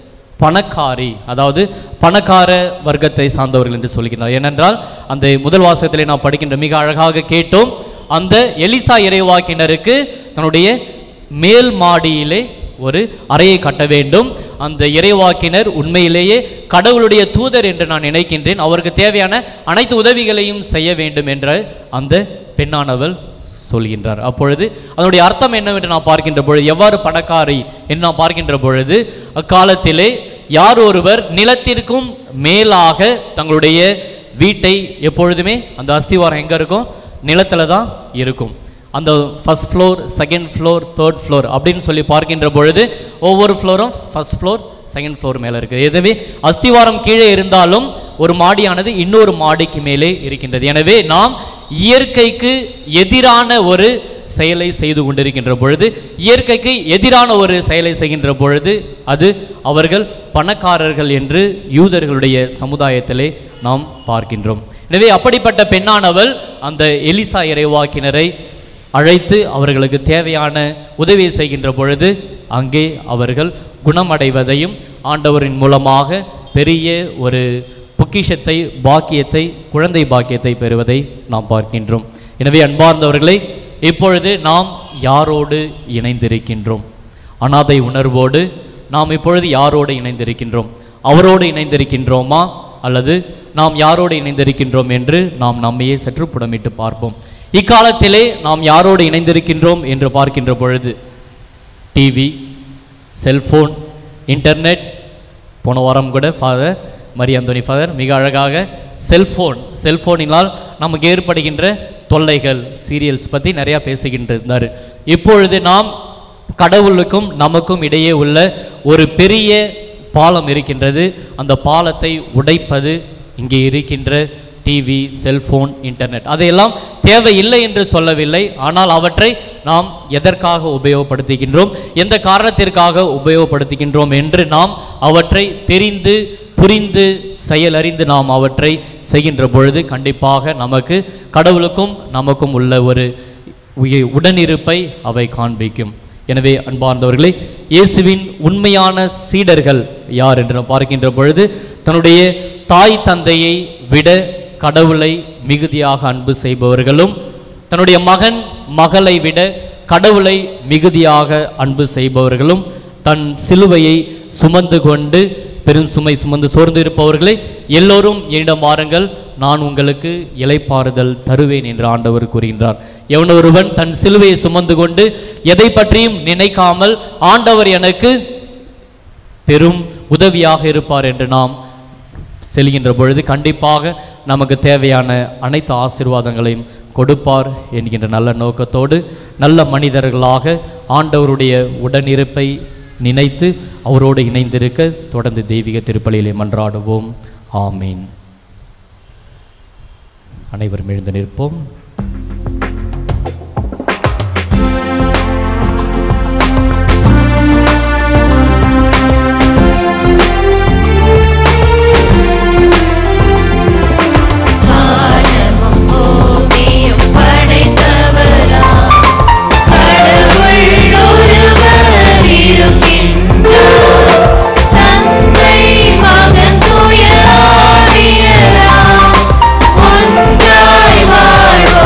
B: பணக்காரி அதாவது பணக்கார வர்க்கத்தை சார்ந்தவர்கள் என்று சொல்கிறார் ஏனென்றால் அந்த முதல் வாசகத்திலே நாம் படிக்கின்ற மிக அழகாக கேட்டோம் அந்த எலிசா இறைவாக்கினருக்கு தன்னுடைய மேல் மாடியிலே ஒரு அறையை கட்ட வேண்டும் அந்த இறைவாக்கினர் உண்மையிலேயே கடவுளுடைய தூதர் என்று நான் நினைக்கின்றேன் அவருக்கு தேவையான அனைத்து உதவிகளையும் செய்ய வேண்டும் என்ற அந்த பெண்ணானவள் சொல்கின்றார் அப்பொழுது அதனுடைய அர்த்தம் என்னவென்று நாம் பார்க்கின்ற பொழுது எவ்வாறு பணக்காரி என்று நாம் பார்க்கின்ற பொழுது அக்காலத்திலே யார் ஒருவர் நிலத்திற்கும் மேலாக தங்களுடைய வீட்டை எப்பொழுதுமே அந்த அஸ்திவாரம் எங்கே இருக்கும் நிலத்தில் தான் இருக்கும் அந்த first floor second floor third floor அப்படின்னு சொல்லி பார்க்கின்ற பொழுது ஒவ்வொரு ஃப்ளோரும் ஃபர்ஸ்ட் ஃப்ளோர் செகண்ட் ஃப்ளோர் மேலே இருக்குது எனவே அஸ்திவாரம் கீழே இருந்தாலும் ஒரு மாடியானது இன்னொரு மாடிக்கு மேலே இருக்கின்றது எனவே நாம் இயற்கைக்கு எதிரான ஒரு செயலை செய்து கொண்டிருக்கின்ற பொழுது இயற்கைக்கு எதிரான ஒரு செயலை செய்கின்ற பொழுது அது அவர்கள் பணக்காரர்கள் என்று யூதர்களுடைய சமுதாயத்திலே நாம் பார்க்கின்றோம் எனவே அப்படிப்பட்ட பெண்ணானவள் அந்த எலிசா இறைவாக்கினரை அழைத்து அவர்களுக்கு தேவையான உதவியை செய்கின்ற பொழுது அங்கே அவர்கள் குணமடைவதையும் ஆண்டவரின் மூலமாக பெரிய ஒரு பொக்கிஷத்தை பாக்கியத்தை குழந்தை பாக்கியத்தை பெறுவதை நாம் பார்க்கின்றோம் எனவே அன்பார்ந்தவர்களை இப்பொழுது நாம் யாரோடு இணைந்திருக்கின்றோம் அனாதை உணர்வோடு நாம் இப்பொழுது யாரோடு இணைந்திருக்கின்றோம் அவரோடு இணைந்திருக்கின்றோமா அல்லது நாம் யாரோடு இணைந்திருக்கின்றோம் என்று நாம் நம்மையே சற்று புடமிட்டு பார்ப்போம் இக்காலத்திலே நாம் யாரோடு இணைந்திருக்கின்றோம் என்று பார்க்கின்ற பொழுது டிவி செல்போன் இன்டர்நெட் போன வாரம் கூட ஃபாதர் மரி அந்தோனி ஃபாதர் மிக அழகாக செல்போன் செல்போனினால் நமக்கு ஏற்படுகின்ற தொல்லைகள் சீரியல்ஸ் பற்றி நிறையா பேசுகின்ற இருந்தார் இப்பொழுது நாம் கடவுளுக்கும் நமக்கும் இடையே உள்ள ஒரு பெரிய பாலம் இருக்கின்றது அந்த பாலத்தை உடைப்பது இங்கே இருக்கின்ற டிவி செல்போன் இன்டர்நெட் அதையெல்லாம் தேவையில்லை என்று சொல்லவில்லை ஆனால் அவற்றை நாம் எதற்காக உபயோகப்படுத்துகின்றோம் எந்த காரணத்திற்காக உபயோகப்படுத்துகின்றோம் என்று நாம் அவற்றை தெரிந்து புரிந்து செயலறிந்து நாம் அவற்றை செய்கின்ற பொழுது கண்டிப்பாக நமக்கு கடவுளுக்கும் நமக்கும் உள்ள ஒரு உய- உடனிருப்பை அவை காண்பிக்கும் எனவே அன்பார்ந்தவர்களே இயேசுவின் உண்மையான சீடர்கள் யார் என்று நாம் பார்க்கின்ற பொழுது தன்னுடைய தாய் தந்தையை விட கடவுளை மிகுதியாக அன்பு செய்பவர்களும் தன்னுடைய மகன் மகளை விட கடவுளை மிகுதியாக அன்பு செய்பவர்களும் தன் சிலுவையை சுமந்து கொண்டு பெரும் சுமை சுமந்து சோர்ந்து இருப்பவர்களே எல்லோரும் என்னிடம் வாருங்கள் நான் உங்களுக்கு இலைப்பாறுதல் தருவேன் என்று ஆண்டவர் கூறுகின்றார் எவன் ஒருவன் தன் சிலுவையை சுமந்து கொண்டு எதை பற்றியும் நினைக்காமல் ஆண்டவர் எனக்கு பெரும் உதவியாக இருப்பார் என்று நாம் செல்கின்ற பொழுது கண்டிப்பாக நமக்கு தேவையான அனைத்து ஆசீர்வாதங்களையும் கொடுப்பார் என்கின்ற நல்ல நோக்கத்தோடு நல்ல மனிதர்களாக ஆண்டவருடைய உடனிருப்பை நினைத்து அவரோடு இணைந்திருக்க தொடர்ந்து தெய்வீக திருப்பலியிலே மன்றாடுவோம் ஆமீன் அனைவரும் எழுந்து நிற்போம்
A: வானமும் பூமியும் படைத்தவரா கடவுள் ஒருவர் இருக்கின்றார் தந்தை மகன் தூய ஆவியரா ஒன்றாய் வாழ்வார்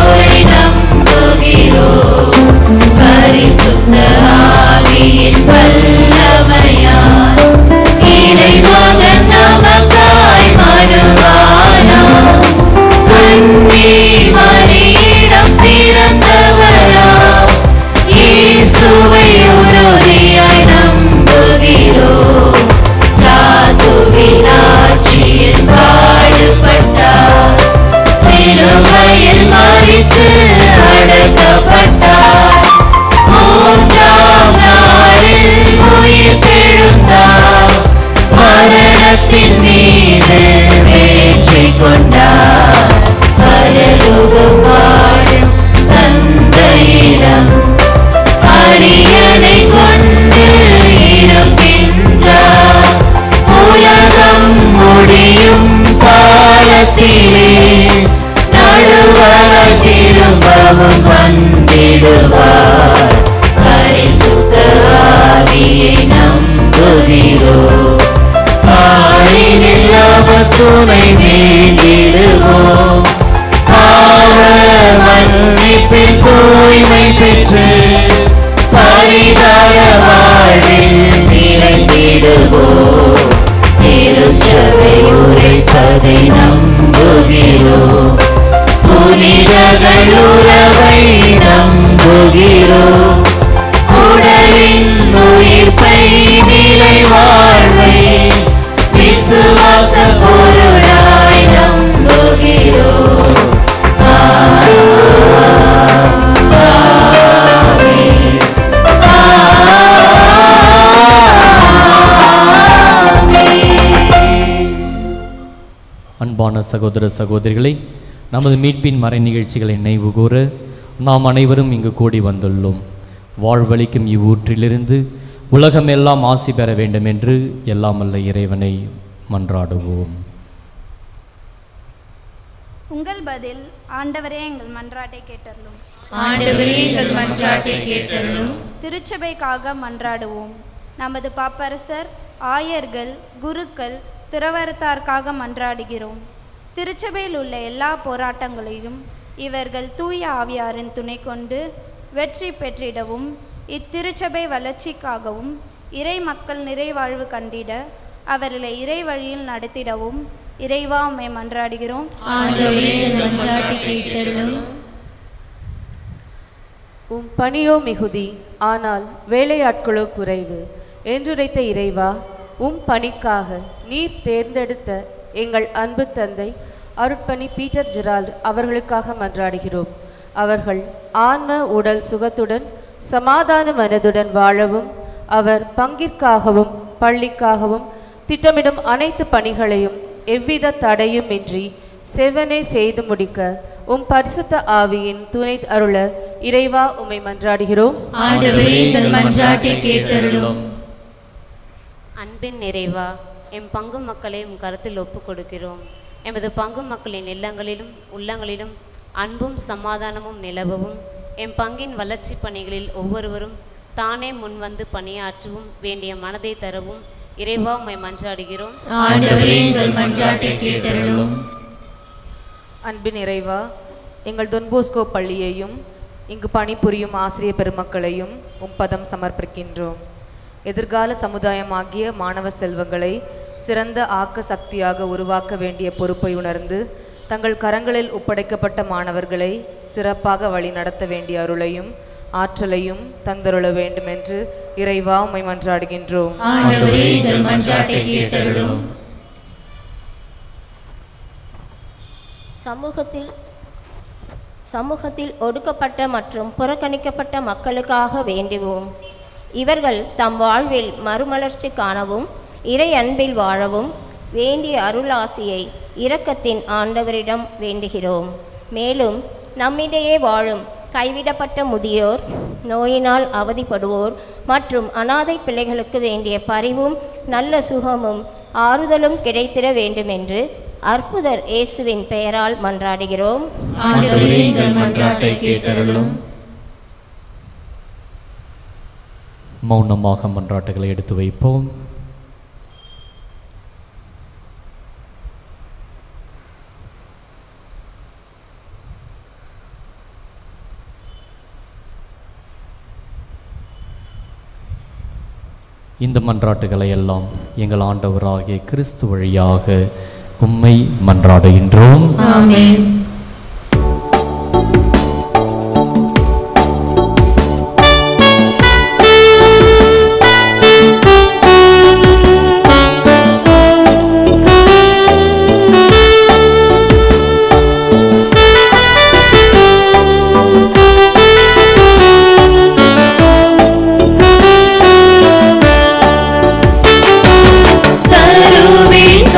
A: மரணத்தின் மீது வெற்றி கொண்டார் பரலோகம் வாழும் தந்தையிடம் அரியணை கொண்டு இருக்கின்றார் உலகம் முடியும் காலத்திலே நடுவராய் திரும்பவும் வந்திடுவார் பரிசுத்த ஆவியை நம்புகிறோம் ஆயினில் அவர் துணை வேண்டிடுவோம் அவர் மன்னிப்பில் தூய்மை பெற்று பரிதாய வாழ்வில் நிலைத்திடுவோம் திருச்சபை உரைப்பதை நம்புகிறோம் புனிதர்கள் உறவை நம்புகிறோம் உடலின் உயிர்ப்பை நிலை வாழ்வை விசுவாச பொருளாய் நம்புகிறோம்
B: அன்பான சகோதர சகோதரிகளை நமது மீட்பின் மறை நிகழ்ச்சிகளை நினைவு கூற நாம் அனைவரும் இங்கு கூடி வந்துள்ளோம் வாழ்வளிக்கும் இவ்வூற்றிலிருந்து உலகமெல்லாம் ஆசி பெற வேண்டும் என்று எல்லாம் வல்ல இறைவனை மன்றாடுவோம்
F: உங்கள் பதில் ஆண்டவரே எங்கள் மன்றாட்டை கேட்டருளும்
A: ஆண்டவரே எங்கள் மன்றாட்டை கேட்டருளும்
F: திருச்சபைக்காக மன்றாடுவோம் நமது பாப்பரசர் ஆயர்கள் குருக்கள் துறவரத்தார்க்காக மன்றாடுகிறோம் திருச்சபையில் உள்ள எல்லா போராட்டங்களையும் இவர்கள் தூய ஆவியாரின் துணை கொண்டு வெற்றி பெற்றிடவும் இத்திருச்சபை வளர்ச்சிக்காகவும் இறை மக்கள் நிறைவாழ்வு கண்டிட அவர்களை இறை வழியில் நடத்திடவும் இறைவா உம்மை மன்றாடுகிறோம்
A: ஆண்டவரே எங்கள் மன்றாட்டை கேட்டருளும்
G: உம் பணியோ மிகுதி ஆனால் வேலையாட்களோ குறைவு என்றுரைத்த இறைவா உம் பணிக்காக நீர் தேர்ந்தெடுத்த எங்கள் அன்பு தந்தை அருட்பணி பீட்டர் ஜெரால்ட் அவர்களுக்காக மன்றாடுகிறோம் அவர்கள் ஆன்ம உடல் சுகத்துடன் சமாதான மனதுடன் வாழவும் அவர் பங்கிற்காகவும் பள்ளிக்காகவும் திட்டமிடும் அனைத்து பணிகளையும் எவ்வித தடையுமின்றி செவ்வனே செய்து முடிக்க உம் பரிசுத்த ஆவியின் துணை அருள இறைவா உம்மை மன்றாடுகிறோம்
A: ஆண்டவரே எங்கள் மன்றாட்டை கேட்டருளும்
H: அன்பின் நிறைவா எம் பங்கு மக்களை உம் கருத்தில் ஒப்புக் கொடுக்கிறோம் எமது பங்கு மக்களின் இல்லங்களிலும் உள்ளங்களிலும் அன்பும் சமாதானமும் நிலவவும் எம் பங்கின் வளர்ச்சி பணிகளில் ஒவ்வொருவரும் தானே முன்வந்து பணியாற்றவும் வேண்டிய மனதை தரவும் இறைவா உம்மை மன்றாடுகிறோம்
A: ஆண்டவரே எங்கள் மன்றாட்டை கேட்டருளும்
I: அன்பின் இறைவா எங்கள் தொன்போஸ்கோ பள்ளியையும் இங்கு பணிபுரியும் ஆசிரிய பெருமக்களையும் உம்பதம் சமர்ப்பிக்கின்றோம் எதிர்கால சமுதாயமாகிய மாணவ செல்வங்களை சிறந்த ஆக்க சக்தியாக உருவாக்க வேண்டிய பொறுப்பை உணர்ந்து தங்கள் கரங்களில் ஒப்படைக்கப்பட்ட மாணவர்களை சிறப்பாக வழி நடத்த வேண்டிய அருளையும் ஆற்றலையும் தந்தருள வேண்டும் என்று இறைவா உம்மை மன்றாடுகின்றோம்
A: ஆண்டவரே எங்கள் மன்றாட்டை கேட்டருளும்
J: சமூகத்தில் சமூகத்தில் ஒடுக்கப்பட்ட மற்றும் புறக்கணிக்கப்பட்ட மக்களுக்காக வேண்டுவோம் இவர்கள் தம் வாழ்வில் மறுமலர்ச்சி காணவும் இறை அன்பில் வாழவும் வேண்டிய அருளாசியை இரக்கத்தின் ஆண்டவரிடம் வேண்டுகிறோம் மேலும் நம்மிடையே வாழும் கைவிடப்பட்ட முதியோர் நோயினால் அவதிப்படுவோர் மற்றும் அனாதை பிள்ளைகளுக்கு வேண்டிய பரிவும் நல்ல சுகமும் ஆறுதலும் கிடைத்திட வேண்டுமென்று அற்புதர் இயேசுவின் பெயரால் மன்றாடுகிறோம்
A: ஆண்டவரே எங்கள் மன்றாட்டை கேட்டருளும்
B: மௌனமாக மன்றாட்டுகளை எடுத்து வைப்போம் இந்த மன்றாட்டுகளை எல்லாம் எங்கள் ஆண்டவராகிய கிறிஸ்து வழியாக உம்மை மன்றாடுகின்றோம்
A: ஆமென் கருவின்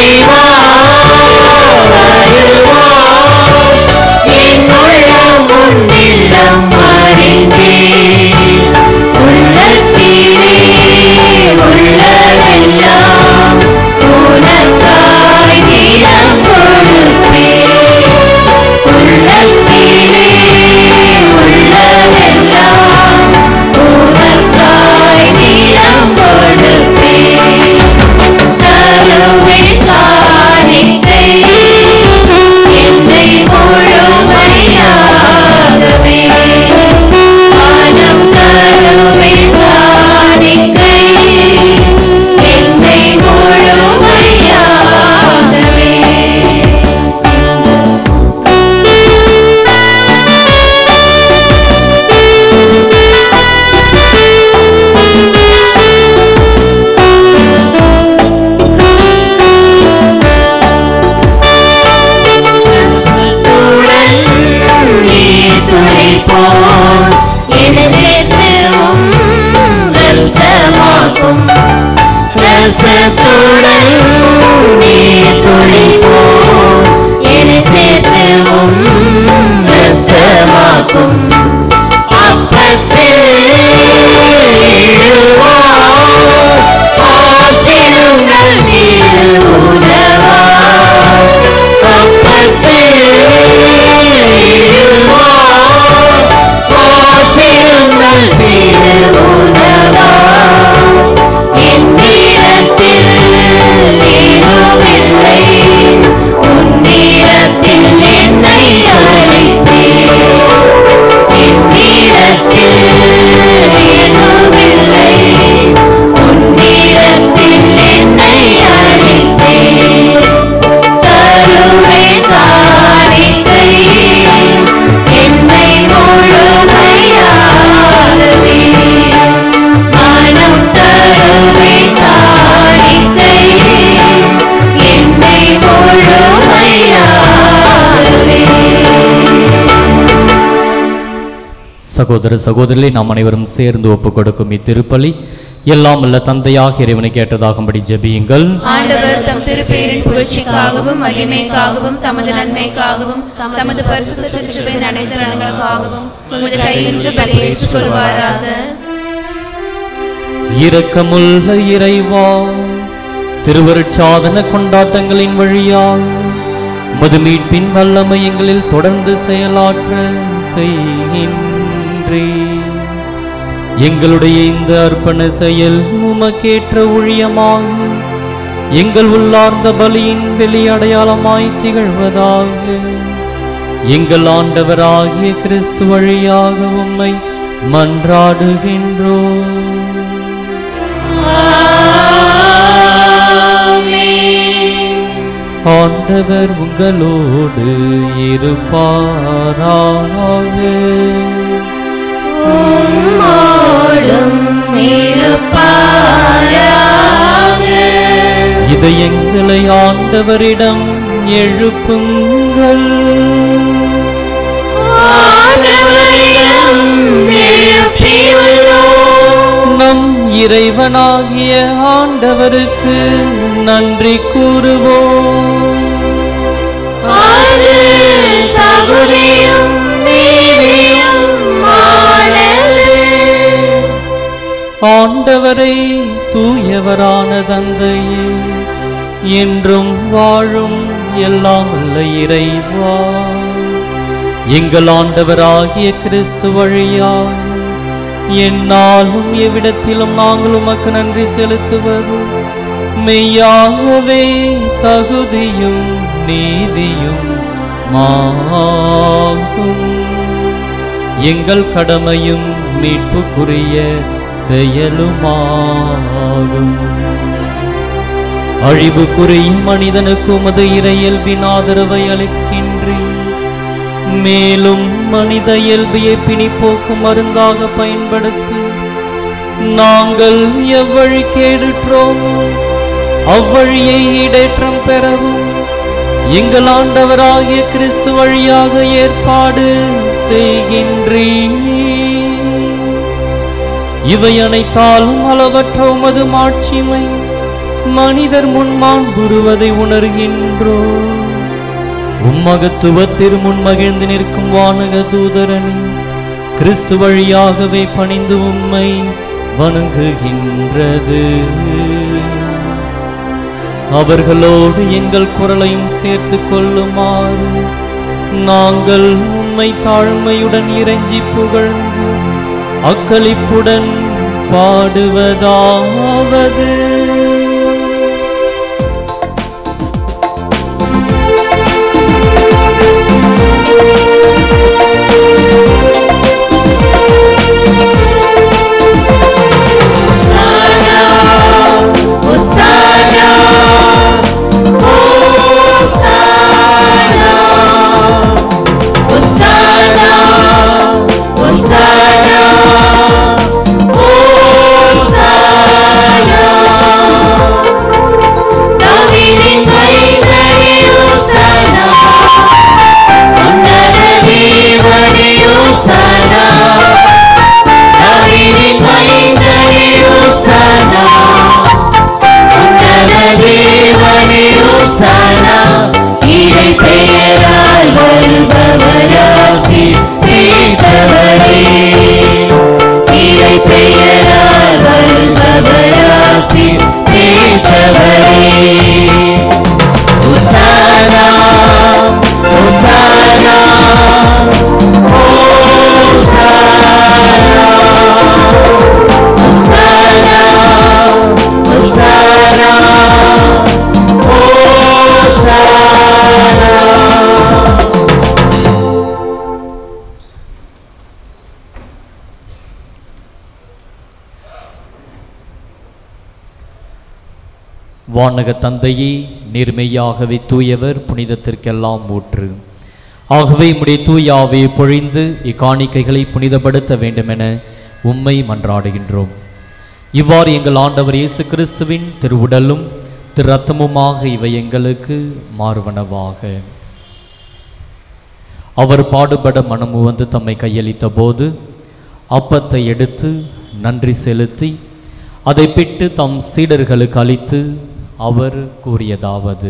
A: இறைவா வருவாய் என் உள்ளம் உன்னில்லம் அறிந்தேன் உள்ளத்திலே உள்ளதெல்லாம் உனக்காய் நிலம் கொடுப்பேன் உள்ளத்திலே உள்ளதெல்லாம் உனக்காய் நிலம் கொடுப்பேன் தருவேன் காணிக்கை என்னை முழுமையாகவே மனம் தருவேன் காணிக்கை என்னை முழுமையாகவே ரசத்துடன் நீர் துளிப்போம் என்னை சேர்த்தும் ரத்தமாக்கும் ரசத்துடன் நீர் துளிப்போம் என்னை சேர்த்தும் ரத்தமாக்கும் அப்பத்தில் இழுவார் ஆற்றிடுங்கள் நீர் உணவா அப்பத்தில் இழுவார் ஆற்றிடுங்கள் நீர் உணவா என்னிடத்தில் ஏதுமில்லை உன்னிடத்தில் என்னை அழைப்பேன் என்னிடத்தில் ஏதுமில்லை உன்னிடத்தில் என்னை அழைப்பேன் தருவேன் காணிக்கை என்னை முழுமையாகவே மனம் தருவேன் காணிக்கை என்னை முழுமையாகவே
B: சகோதர சகோதரிகளை நாம் அனைவரும் சேர்ந்து ஒப்புக் கொடுக்கும் இத்திருப்பலி எல்லாம் உள்ள தந்தையாக இறைவனை கேட்டதாகும்படி ஜெபியுங்கள்
K: ஆண்டவர் தம் திருப்பெயரின் புகழ்ச்சிக்காகவும் மகிமைக்காகவும் தமது நன்மைக்காகவும் தமது பரிசுத்த திருச்சுவையின் அனைத்து நலன்களுக்காகவும் உமது கையின்று பலியேற்றுக் கொள்வாராக
B: இரக்கமுள்ள இறைவா திருவருட்சாதன கொண்டாட்டங்களின் வழியாக உமது மீட்பின் வல்லமை எங்களில் தொடர்ந்து செயலாற்ற செய்கின்றே எங்களுடைய இந்த அர்ப்பண செயல் உமக்கேற்ற ஊழியமாக எங்கள் உள்ளார்ந்த பலியின் வெளி அடையாளமாய் திகழ்வதாக எங்கள் ஆண்டவராகிய கிறிஸ்து வழியாக உம்மை மன்றாடுகின்றோம் ஆண்டவர் உங்களோடு இருப்பாராக
A: உம்மோடும் இருப்பாராக
B: இதயங்களை ஆண்டவரிடம் எழுப்புங்கள்
A: ஆண்டவரிடம் எழுப்பியுள்ளோம்
B: நம் இறைவனாகிய ஆண்டவருக்கு நன்றி கூறுவோம்
A: அது தகுதியும் நீதியும் ஆனது
B: ஆண்டவரை தூயவரான தந்தையே என்றும் வாழும் எல்லாம் உள்ள இறைவா எங்கள் ஆண்டவராகிய கிறிஸ்து வழியாக எந்நாளும் எவ்விடத்திலும் நாங்கள் உமக்கு நன்றி செலுத்துவது மெய்யாகவே தகுதியும் நீதியும் மாகும் எங்கள் கடமையும் மீட்புக்குரிய செயலுமாகும் அழிவுக்குரிய மனிதனுக்கு உமது இறையல்பின் ஆதரவை அளிக்கின்றேன் மேலும் மனித இயல்பையை பிணிப்போக்கும் மருந்தாக பயன்படுத்தி நாங்கள் எவ்வழி கேடுற்றோமோ அவ்வழியை ஈடேற்றம் பெறவும் எங்கள் ஆண்டவராகிய கிறிஸ்து வழியாக ஏற்பாடு செய்கின்றீர் இவை அனைத்தாலும் அளவற்ற உமது மாட்சிமை மனிதர் முன்மான் புருவதை உணர்கின்றோம் உம்மகத்துவத்திரு முன் மகிழ்ந்து நிற்கும் வானக தூதரணி கிறிஸ்து வழியாகவே பணிந்து உம்மை வணங்குகின்றது அவர்களோடு எங்கள் குரலையும் சேர்த்து கொள்ளுமாறு நாங்கள் உம்மை தாழ்மையுடன் இறைஞ்சி புகழ்ந்து அக்களிப்புடன் பாடுவதாவது
A: பெயரால் வருபவராசி பெற்றவரே இறை பெயரால் வருபவராசி பெற்றவரே உசானா உசானா உசானா உசானா
B: வானக தந்தையே நேர்மையாகவே தூயவர் புனிதத்திற்கெல்லாம் ஊற்று ஆகவே உம்முடைய தூய ஆவியை பொழிந்து இக்காணிக்கைகளை புனிதப்படுத்த வேண்டுமென உம்மை மன்றாடுகின்றோம் இவ்வாறு எங்கள் ஆண்டவர் இயேசு கிறிஸ்துவின் திருவுடலும் திரு ரத்தமுமாக இவை எங்களுக்கு மாறுவனவாக அவர் பாடுபட மனமு வந்து தம்மை கையளித்த போது அப்பத்தை எடுத்து நன்றி செலுத்தி அதை பிட்டு தம் சீடர்களுக்கு அளித்து அவர் கூறியதாவது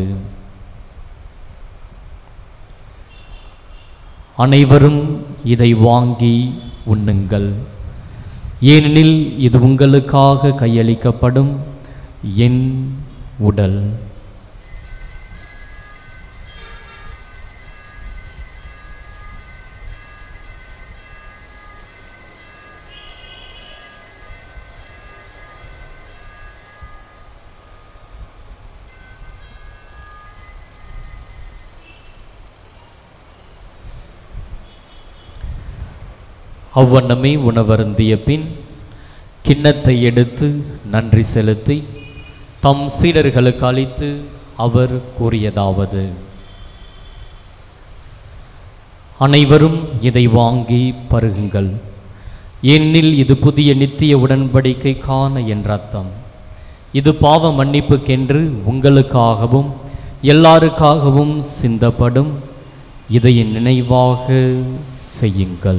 B: அனைவரும் இதை வாங்கி உண்ணுங்கள் ஏனெனில் இது உங்களுக்காக கையளிக்கப்படும் என் உடல் அவ்வண்ணமே உணவருந்திய பின் கிண்ணத்தை எடுத்து நன்றி செலுத்தி தம் சீடர்களுக்கு அளித்து அவர் கூறியதாவது அனைவரும் இதை வாங்கி பருகுங்கள் ஏனெனில் இது புதிய நித்திய உடன்படிக்கைக்கான என்ற அர்த்தம் இது பாவ மன்னிப்புக்கென்று உங்களுக்காகவும் எல்லாருக்காகவும் சிந்தப்படும் இதை என் நினைவாக செய்யுங்கள்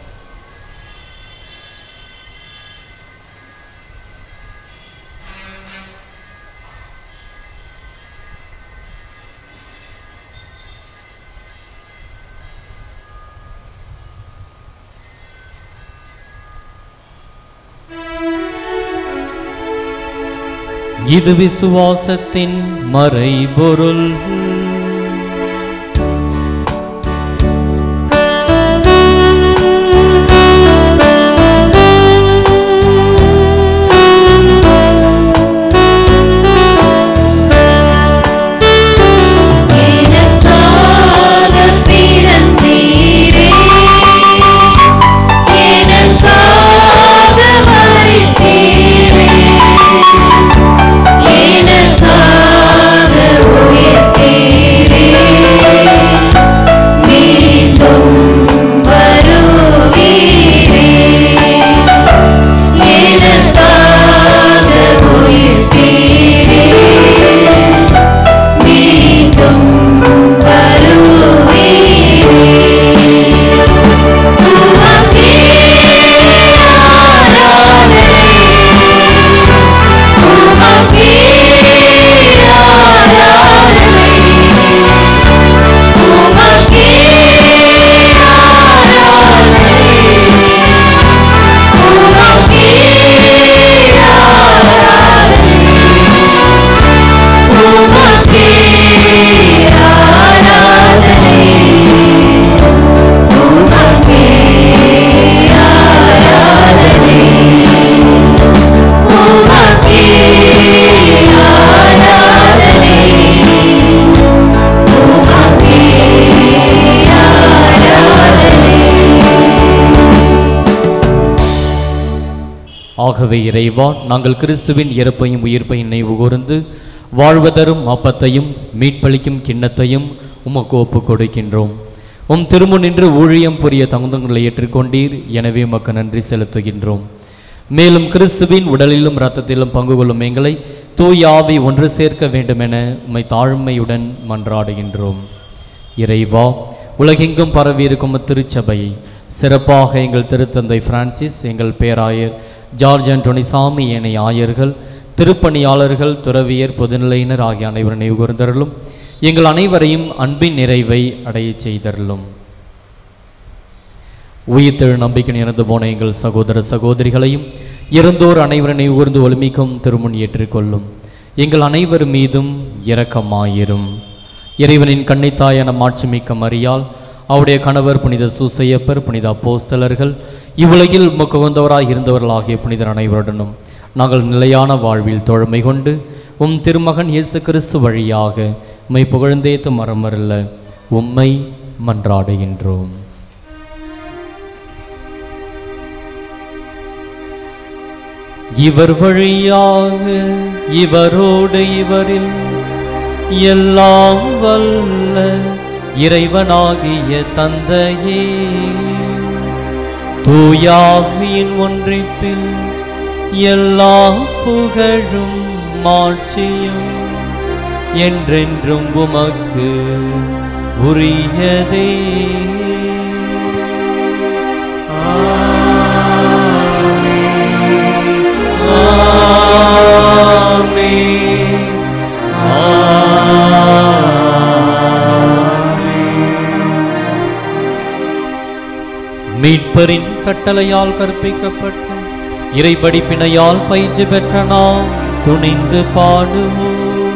B: இது விசுவாசத்தின் மறைபொருள்
A: எனக்காக பிறந்தீரே எனக்காக மரித்தீரே எனக்காக உயிர்த்தீரே
B: ஆகவே இறைவா நாங்கள் கிறிஸ்துவின் இறப்பையும் உயிர்ப்பையும் நினைவு கூர்ந்து வாழ்வதரும் அப்பத்தையும் மீட்பளிக்கும் கிண்ணத்தையும் உமக்கு ஒப்புக் கொடுக்கின்றோம் உம் திருமுன் நின்று ஊழியம் புரிய தகுந்தங்களை ஏற்றுக்கொண்டீர் எனவே உமக்கு நன்றி செலுத்துகின்றோம் மேலும் கிறிஸ்துவின் உடலிலும் இரத்தத்திலும் பங்கு கொள்ளும் எங்களை தூய ஆவி ஒன்று சேர்க்க வேண்டுமென உம்மை தாழ்மையுடன் மன்றாடுகின்றோம் இறைவா உலகெங்கும் பரவியிருக்கும் திருச்சபையை சிறப்பாக எங்கள் திருத்தந்தை பிரான்சிஸ் எங்கள் பேராயர் ஜார்ஜ் ஆண்டோனி சாமி ஏனைய ஆயர்கள் திருப்பணியாளர்கள் துறவியர் பொதுநிலையினர் ஆகிய அனைவரும் நினைவு கூர்ந்தருளும் எங்கள் அனைவரையும் அன்பின் நிறைவை அடையச் செய்தருளும் உயிர்த்தெழு நம்பிக்கை இறந்து போன எங்கள் சகோதர சகோதரிகளையும் இறந்தோர் அனைவரும் நினைவு கூர்ந்து ஒளிமிக்கும் திருமுன் ஏற்றுக்கொள்ளும் எங்கள் அனைவர் மீதும் இரக்கமாயிரும் இறைவனின் கன்னித்தாயான மாட்சிமிக்க மரியால் அவருடைய கணவர் புனித சூசையப்பர் புனித அப்போஸ்தலர்கள் இவ்வுலகில் முகவந்தவராய் இருந்தவர்கள் ஆகிய புனிதர் அனைவருடனும் நாங்கள் நிலையான வாழ்வில் தோழமை கொண்டு உம் திருமகன் இயேசு கிறிஸ்து வழியாக உம்மை புகழ்ந்தேத்து மரமரல்ல உம்மை மன்றாடுகின்றோம் இவர் வழியாக இவரோடு இவரில் எல்லாம் வல்ல இறைவனாகிய தந்தையே தூயாவியின் ஒன்றிப்பில் எல்லா புகழும் மாட்சியும் என்றென்றும் உமக்கு உரியதே மீட்பரின் கட்டளையால் கற்பிக்கப்பட்டு இறைபடிப்பினையால் பயிற்சி பெற்ற நாம் துணிந்து பாடுவோம்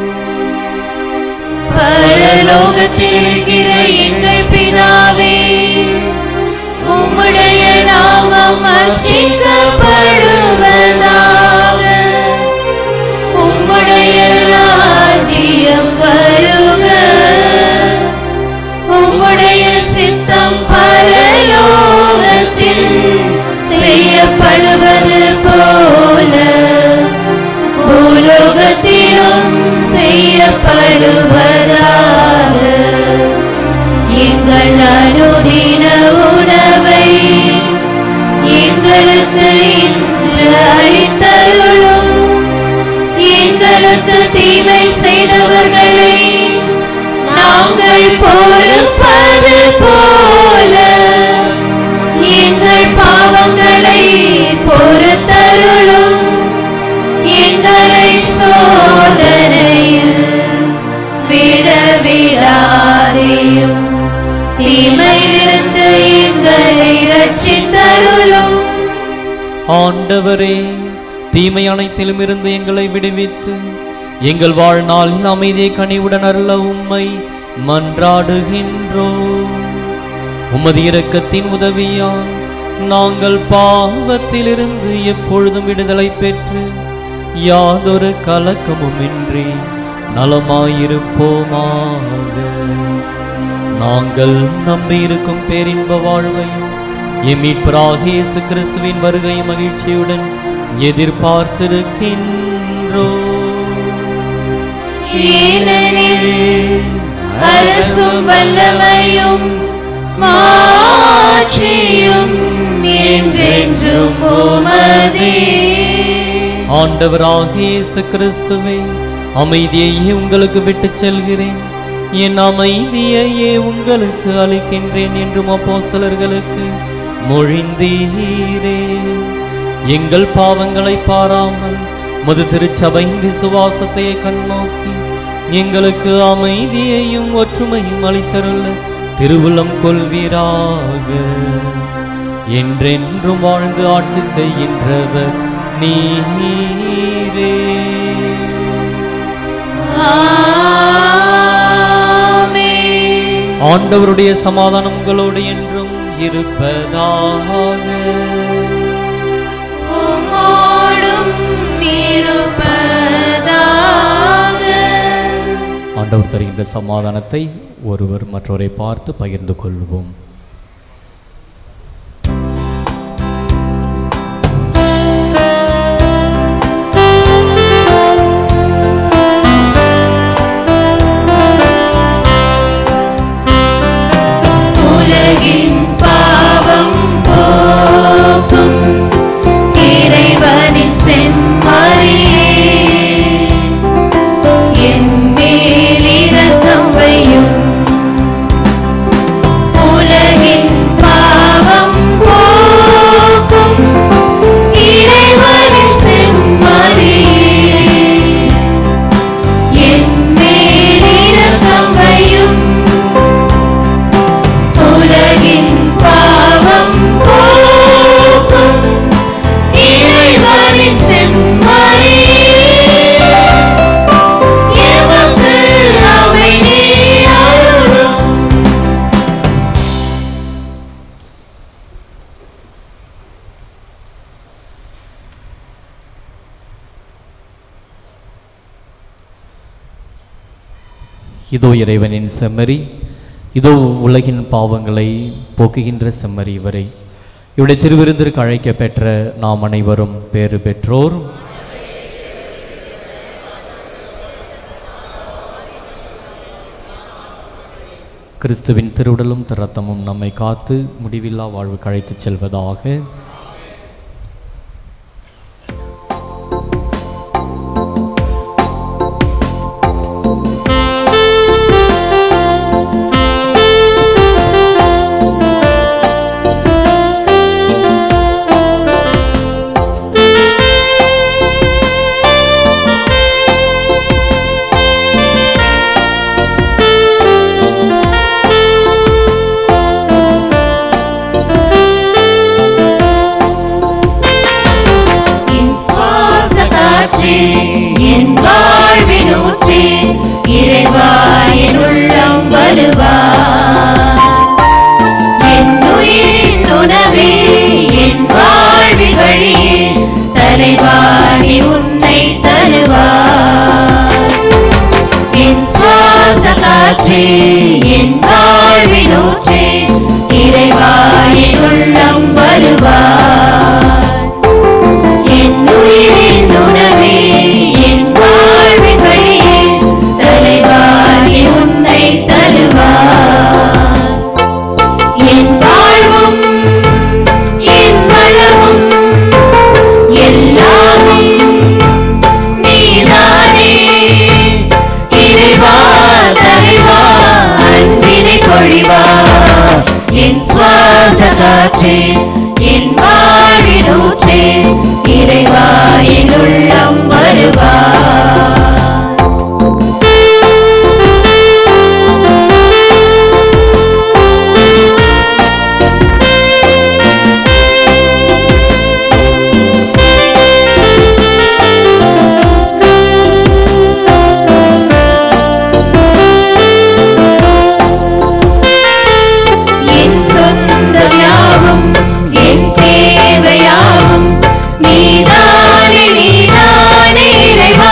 A: பரலோகத்தில் இருக்கிற எங்கள் பிதாவே உம்முடைய நாமம் அர்ச்சிக்கப்படுவதாக உம்முடைய ராஜ்யம் வருக உம்முடைய சித்தம் பரலோகத்தில் செய்யப்படுவது போல பூலோகத்திலும் செய்யப்படுவதாக எங்கள் அனுதின உணவை எங்களுக்கு இன்று அளித்தருளும் எங்களுக்கு தீமை செய்தவர்களை நாங்கள் பொறுப்பது போல எங்கள் பாவங்களை பொறுத்தருளும் எங்களை சோதனையில் விடவிடாதேயும் தீமையிலிருந்து எங்களை ரட்சித்தருளும்
B: ஆண்டவரே தீமை அனைத்திலும் இருந்து எங்களை விடுவித்து எங்கள் வாழ்நாளில் அமைதியை கனிவுடன் அருள உம்மை மன்றாடுகின்றோம் உமது இரக்கத்தின் உதவியால் நாங்கள் பாவத்திலிருந்து எப்பொழுதும் விடுதலை பெற்று யாதொரு கலக்கமுமின்றி நலமாயிருப்போமாக நாங்கள் நம்பியிருக்கும் பேரின்ப வாழ்வையும் எமீட்பராக இயேசு கிறிஸ்துவின் வருகை மகிழ்ச்சியுடன் எதிர்பார்த்திருக்கின்றோம்
A: ஏனெனில் அரசும் வல்லமையும் மாட்சியும் என்றென்றும் உமதே
B: ஆண்டவராக இயேசு கிறிஸ்துவே அமைதியையே உங்களுக்கு விட்டுச் செல்கிறேன் என் அமைதியையே உங்களுக்கு அளிக்கின்றேன் என்றும் அப்போஸ்தலர்களுக்கு மொழிந்தீரே எங்கள் பாவங்களை பாராமல் முது திருச்சபையின் விசுவாசத்தை கண்ணோக்கி எங்களுக்கு அமைதியையும் ஒற்றுமையும் அளித்தருள்ள திருவுளம் கொள்வீராக என்றென்றும் வாழ்ந்து ஆட்சி செய்கின்றவர் நீரே ஆண்டவருடைய சமாதானம் உங்களோடு என்றும் இருப்பதாக
A: உம்மோடும் இருப்பதாக
B: ஆண்டவர் தருகின்ற சமாதானத்தை ஒருவர் மற்றவரை பார்த்து பகிர்ந்து கொள்வோம் இதோ இறைவனின் செம்மறி இதோ உலகின் பாவங்களை போக்குகின்ற செம்மறி இவரை இவருடைய திருவிருந்திற்கு அழைக்கப் பெற்ற நாம் அனைவரும் பேறு பெற்றோர் கிறிஸ்துவின் திருவுடலும் திரத்தமும் நம்மை காத்து முடிவில்லா வாழ்வுக்கு அழைத்துச் செல்வதாக
A: என் சுவாச காற்றே என் வாழ்வின் ஊற்றே இறைவா என் உள்ளம் வருவார் என் உயிரின் உணவே என் வாழ்வின் வழியே தலைவாணி உன்னை தருவார் என் சுவாச காற்றே என் வாழ்வின் ஊற்றே இறைவா என் உள்ளம் வருவார் என் உயிரின் உணவே என் வாழ்வின் வழியே தலைவாணி உன்னை தருவார் என் வாழ்வும் என் வளமும் எல்லாமும் நீதானே இறைவா தலைவா அன்பினை பொழிவா என் சுவாச காற்றே என் வாழ்வின் ஊற்றே இறைவா என் உள்ளம் வருவா என் சொந்தமாவும் என் தேவையாவும் நீதானே நீதானே இறைவா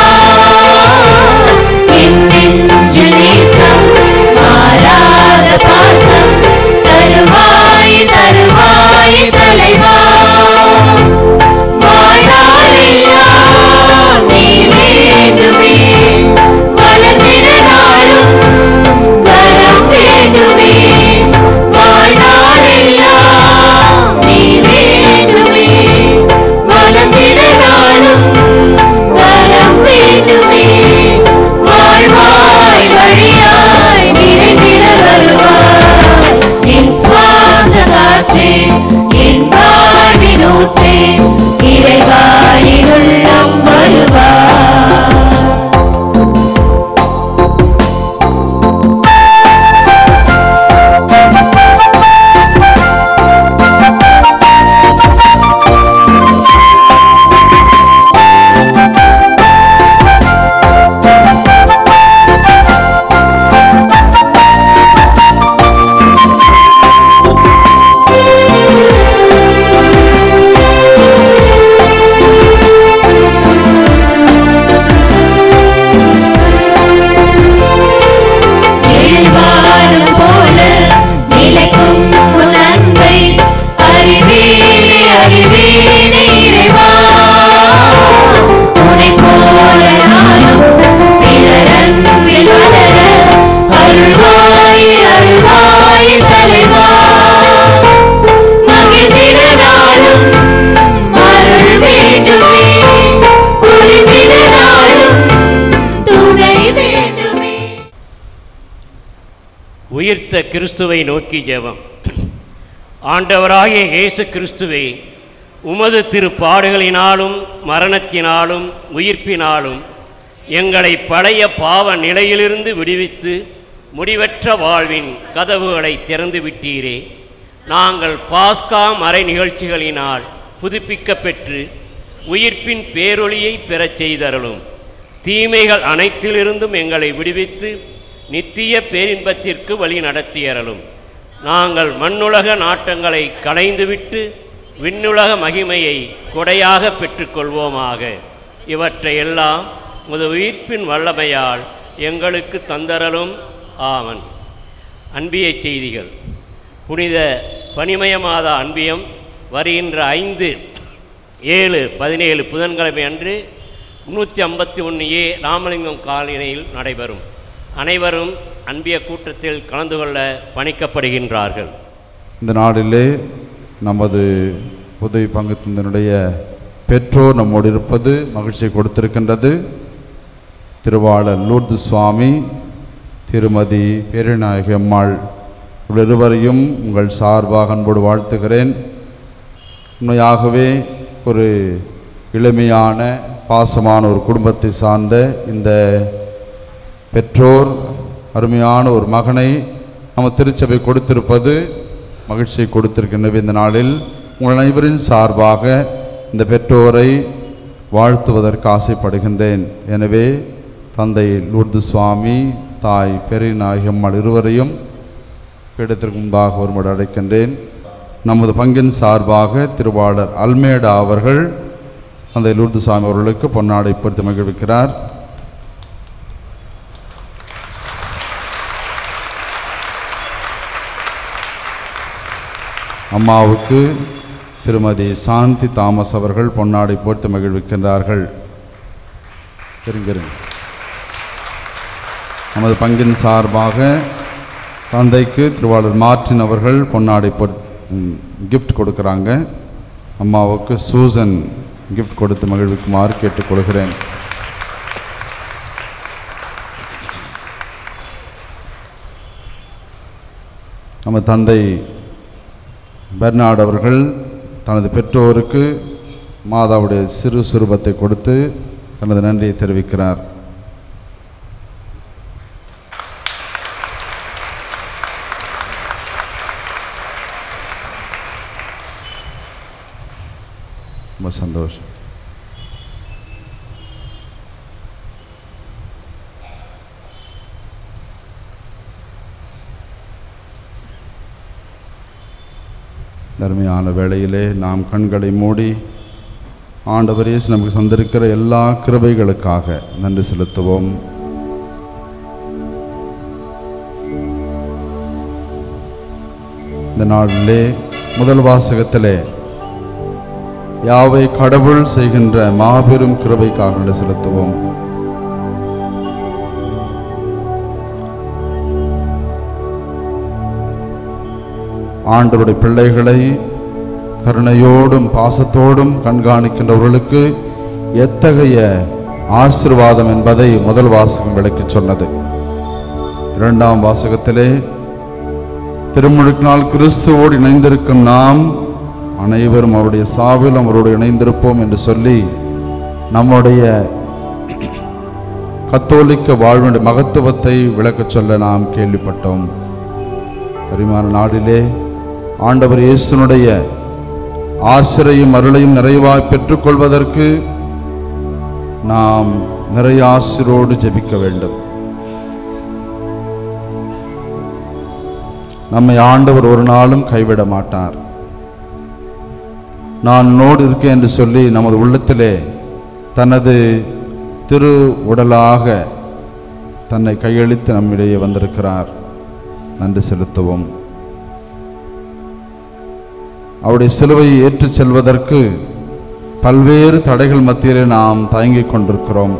A: என் நெஞ்சில் நேசம் மாறாத பாசம் தருவாய் தருவாய் தலைவா வாழ்நாளெல்லாம் நீ வேண்டுமே வளர்ந்திட நாளும் வரம் வேண்டுமே வாழ்நாளெல்லாம் நீ வேண்டுமே வளர்ந்திட நாளும் வரம் வேண்டுமே வாழ்வாய் வழியாய் நிறைந்திட வருவாய் என் சுவாச காற்றே என் வாழ்வின் ஊற்றே இறைவாயின் உள்ளம் வருவாய் எழுவாரம் போல நிலைக்கும் உன் அன்பை அறிவேனே அறிவேனே இறைவா உன்னை போல நானும் பிறர் அன்பில் வளர அருள்வாய் அருள்வாய் தலைவா மகிழ்ந்திட நாளும் அருள் வேண்டுமே பொழிந்திட நாளும் துணை வேண்டுமே
L: உயிர்த்த கிறிஸ்துவை நோக்கி ஜெபம் ஆண்டவராகிய இயேசு கிறிஸ்துவை உமது திருப்பாடுகளினாலும் மரணத்தினாலும் உயிர்ப்பினாலும் எங்களை பழைய பாவ நிலையிலிருந்து விடுவித்து முடிவற்ற வாழ்வின் கதவுகளை திறந்து விட்டீரே நாங்கள் பாஸ்கா மறை நிகழ்ச்சிகளினால் புதுப்பிக்கப் பெற்று உயிர்ப்பின் பேரொளியை பெறச் செய்தருளும் தீமைகள் அனைத்திலிருந்தும் எங்களை விடுவித்து நித்திய பேரின்பத்திற்கு வழி நடத்தியறலும் நாங்கள் மண்ணுலக நாட்டங்களை களைந்துவிட்டு விண்ணுலக மகிமையை கொடையாக பெற்றுக்கொள்வோமாக இவற்றையெல்லாம் முது உயிர்ப்பின் வல்லமையால் எங்களுக்கு தந்தரலும் ஆமன் அன்பிய செய்திகள் புனித பனிமய மாதா அன்பியம் வருகின்ற ஐந்து ஏழு பதினேழு புதன்கிழமை அன்று முன்னூற்றி ஐம்பத்தி ஒன்று ஏ ராமலிங்கம் காலனியில் நடைபெறும் அனைவரும் அன்பிய கூட்டத்தில் கலந்து கொள்ள பணிக்கப்படுகின்றார்கள்
M: இந்த நாளிலே நமது உதவி பங்கு தந்தனுடைய பெற்றோர் நம்மோடு இருப்பது மகிழ்ச்சியை கொடுத்திருக்கின்றது திருவாளர் லூர்து சுவாமி திருமதி பேரநாயகி அம்மாள் இவர்கள் இருவரையும் உங்கள் சார்பாக அன்போடு வாழ்த்துகிறேன் உண்மையாகவே ஒரு எளிமையான பாசமான ஒரு குடும்பத்தை சார்ந்த இந்த பெற்றோர் அருமையான ஒரு மகனை நம்ம திருச்சபை கொடுத்திருப்பது மகிழ்ச்சியை கொடுத்திருக்கின்றன இந்த நாளில் உங்கள் அனைவரின் சார்பாக இந்த பெற்றோரை வாழ்த்துவதற்கு ஆசைப்படுகின்றேன் எனவே தந்தை லூர்து சுவாமி தாய் பெரியநாயகி அம்மாள் இருவரையும் பீடத்திற்கு முன்பாக ஒருமுறை அழைக்கின்றேன் நமது பங்கின் சார்பாக திருவாளர் அல்மேடா அவர்கள் தந்தை லூர்து சுவாமி அவர்களுக்கு பொன்னாடை பொறுத்து மகிழ்விக்கிறார் அம்மாவுக்கு திருமதி சாந்தி தாமஸ் அவர்கள் பொன்னாடை போர்த்து மகிழ்விக்கின்றார்கள் இருங்கிருங்க நமது பங்கின் சார்பாக தந்தைக்கு திருவாளர் மார்டின் அவர்கள் பொன்னாடை பொற் கிஃப்ட் கொடுக்குறாங்க அம்மாவுக்கு சூசன் கிஃப்ட் கொடுத்து மகிழ்விக்குமாறு கேட்டுக்கொள்கிறேன் நம்ம தந்தை பெர்னாட் அவர்கள் தனது பெற்றோருக்கு மாதாவுடைய சிறு சுரூபத்தை கொடுத்து தனது நன்றியை தெரிவிக்கிறார் ரொம்ப சந்தோஷம் தர்மையான வேளையிலே நாம் கண்களை மூடி ஆண்டவர் இயேசு நமக்கு தந்திருக்கிற எல்லா கிருபைகளுக்காக நன்றி செலுத்துவோம் இந்த நாளிலே முதல் வாசகத்திலே யாவை கடவுள் செய்கின்ற மாபெரும் கிருபைக்காக நன்றி செலுத்துவோம் ஆண்டவருடைய பிள்ளைகளை கருணையோடும் பாசத்தோடும் கண்காணிக்கின்றவர்களுக்கு எத்தகைய ஆசிர்வாதம் என்பதை முதல் வாசகம் விளக்கிச் சொன்னது இரண்டாம் வாசகத்திலே திருமுழுக்கினால் கிறிஸ்துவோடு இணைந்திருக்கும் நாம் அனைவரும் அவருடைய சாவில் அவரோடு இணைந்திருப்போம் என்று சொல்லி நம்முடைய கத்தோலிக்க வாழ்வினுடைய மகத்துவத்தை விளக்கச் சொல்ல நாம் கேள்விப்பட்டோம் பரிமாண நாடிலே ஆண்டவர் இயேசுனுடைய ஆசிரையும் அருளையும் நிறைவாய் பெற்றுக்கொள்வதற்கு நாம் நிறைய ஆசிரோடு ஜெபிக்க வேண்டும் நம்மை ஆண்டவர் ஒரு நாளும் கைவிட மாட்டார் நான் உன்னோடு இருக்கேன் என்று சொல்லி நமது உள்ளத்திலே தனது திரு உடலாக தன்னை கையளித்து நம்மிடையே வந்திருக்கிறார் நன்றி செலுத்துவோம் அவருடைய சிலுவையை ஏற்றுச் செல்வதற்கு பல்வேறு தடைகள் மத்தியிலே நாம் தயங்கிக் கொண்டிருக்கிறோம்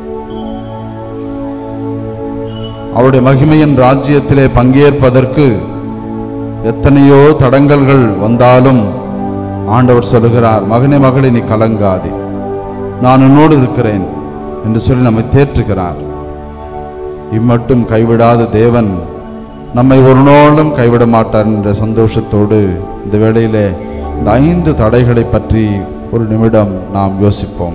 M: அவருடைய மகிமையின் ராஜ்யத்திலே பங்கேற்பதற்கு எத்தனையோ தடங்கல்கள் வந்தாலும் ஆண்டவர் சொல்லுகிறார் மகனே மகளே நீ கலங்காதே நான் உன்னோடு இருக்கிறேன் என்று சொல்லி நம்மை தேற்றுகிறார் இம்மட்டும் கைவிடாத தேவன் நம்மை ஒரு நாளும் கைவிட மாட்டார் என்ற சந்தோஷத்தோடு இந்த வேளையிலே இந்த ஐந்து தடைகளை பற்றி ஒரு நிமிடம் நாம் யோசிப்போம்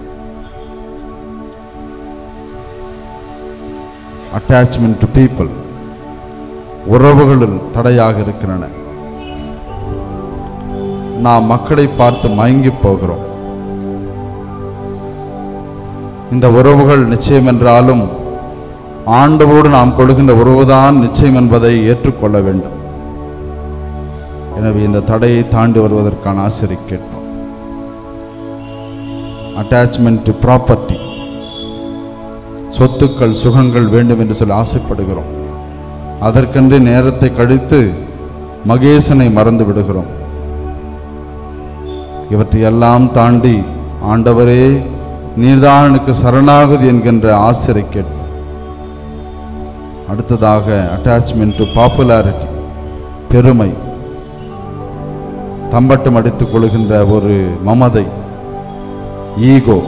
M: அட்டாச்மெண்ட் டு பீப்புள் உறவுகளில் தடையாக இருக்கின்றன நாம் மக்களை பார்த்து மயங்கி போகிறோம் இந்த உறவுகள் நிச்சயம் என்றாலும் ஆண்டவோடு நாம் கொள்கின்ற உறவுதான் நிச்சயம் என்பதை ஏற்றுக்கொள்ள வேண்டும் எனவே இந்த தடையை தாண்டி வருவதற்கான ஆசிரியை கேட்போம் அட்டாச்மெண்ட் டு ப்ராப்பர்ட்டி சொத்துக்கள் சுகங்கள் வேண்டும் என்று சொல்லி ஆசைப்படுகிறோம் அதற்கென்று நேரத்தை கழித்து மகேசனை மறந்து விடுகிறோம் இவற்றையெல்லாம் தாண்டி ஆண்டவரே நீர்தான் எனக்கு சரணாகுதி என்கின்ற ஆசிரை கேட்போம் அடுத்ததாக அட்டாச்மெண்ட் டு பாப்புலாரிட்டி பெருமை தம்பட்டம் அடித்துக் கொள்கின்ற ஒரு மமதை ஈகோ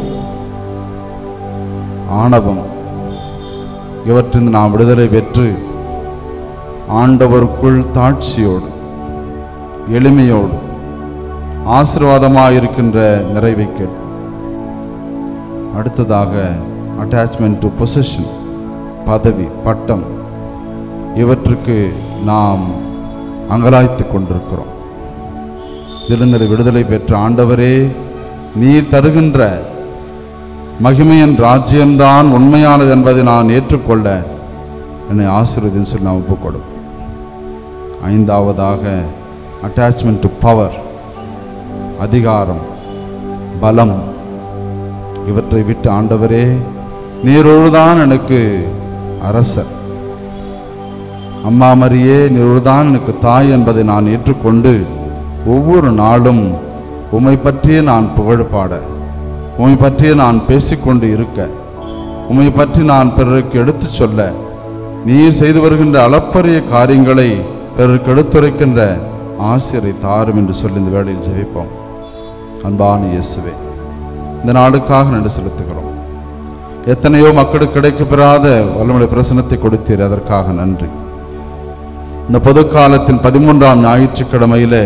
M: ஆணவம் இவற்றிலிருந்து நாம் விடுதலை பெற்று ஆண்டவருக்குள் தாட்சியோடு எளிமையோடு ஆசீர்வாதமாக இருக்கின்ற நிறைவை கேட்போம் அடுத்ததாக அட்டாச்மெண்ட் டு பொசிஷன் பதவி பட்டம் இவற்றுக்கு நாம் அங்கலாய்த்து கொண்டிருக்கிறோம் இதிலிருந்து விடுதலை பெற்ற ஆண்டவரே நீர் தருகின்ற மகிமையின் ராஜ்யம்தான் உண்மையானது என்பதை நான் ஏற்றுக்கொள்ள என்னை ஆசீர்வதின்னு சொல்லி நான் ஒப்புக்கொடும் ஐந்தாவதாக அட்டாச்மெண்ட் டு பவர் அதிகாரம் பலம் இவற்றை விட்டு ஆண்டவரே நீரோடுதான் எனக்கு அரசர் அம்மா மரியே நீரோடுதான் எனக்கு தாய் என்பதை நான் ஏற்றுக்கொண்டு ஒவ்வொரு நாளும் உம்மை பற்றியே நான் புகழ் பாட உம்மை பற்றியே நான் பேசிக்கொண்டு இருக்க உம்மை பற்றி நான் பிறருக்கு எடுத்துச் சொல்ல நீர் செய்து வருகின்ற அளப்பரிய காரியங்களை பிறருக்கு எடுத்துரைக்கின்ற ஆசிரியரை தாரும் என்று சொல்லி இந்த வேளையில் ஜெபிப்போம் அன்பான இயேசுவே இந்த நாடுக்காக நன்றி செலுத்துகிறோம் எத்தனையோ மக்களுக்கு கிடைக்கப்பெறாத வல்லமுடைய பிரசனத்தை கொடுத்தீர் அதற்காக நன்றி இந்த பொது காலத்தின் பதிமூன்றாம் ஞாயிற்றுக்கிழமையிலே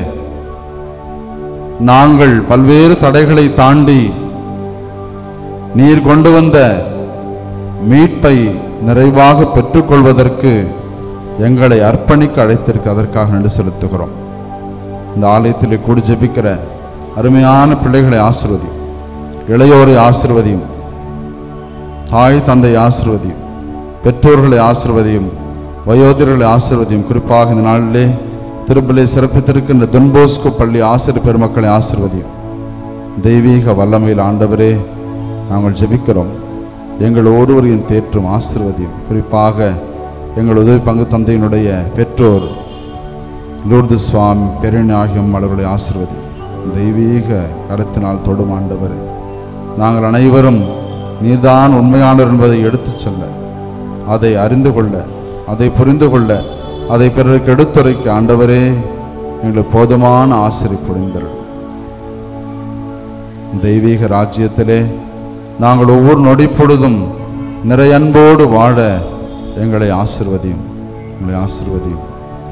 M: நாங்கள் பல்வேறு தடைகளை தாண்டி நீர் கொண்டு வந்த மீட்பை நிறைவாக பெற்றுக்கொள்வதற்கு எங்களை அர்ப்பணிக்க அழைத்திருக்க அதற்காக நன்றி செலுத்துகிறோம் இந்த ஆலயத்திலே கூடி ஜெபிக்கிற அருமையான பிள்ளைகளை ஆசிர்வதியும் இளையோரை ஆசிர்வதியும் தாய் தந்தை ஆசிர்வதியும் பெற்றோர்களை ஆசிர்வதியும் வயோதிகர்களை ஆசிர்வதியும் குறிப்பாக இந்த நாளிலே திருப்பலை சிறப்பித்திருக்கின்ற தொன்போஸ்கோ பள்ளி ஆசிரியர் பெருமக்களை ஆசிர்வதியும் தெய்வீக வல்லமையில் ஆண்டவரே நாங்கள் ஜெபிக்கிறோம் எங்கள் ஒருவரையும் தேற்றும் ஆசிர்வதியும் குறிப்பாக எங்கள் உதவி பங்கு தந்தையினுடைய பெற்றோர் லூர்து சுவாமி பெருநாயகம் அவர்களை ஆசிர்வதி தெய்வீக கருத்தினால் தொடும் ஆண்டவர் நாங்கள் அனைவரும் நீர்தான் உண்மையானவர் என்பதை எடுத்துச் சொல்ல அதை அறிந்து கொள்ள அதை புரிந்து கொள்ள அதை பிறருக்கு எடுத்துரைக்க ஆண்டவரே எங்களுக்கு போதுமான ஆசிரியர் புரிந்தர்கள் தெய்வீக ராஜ்யத்திலே நாங்கள் ஒவ்வொரு நொடி பொழுதும் நிறைய அன்போடு வாழ எங்களை ஆசிர்வதியும் எங்களை ஆசிர்வதியும்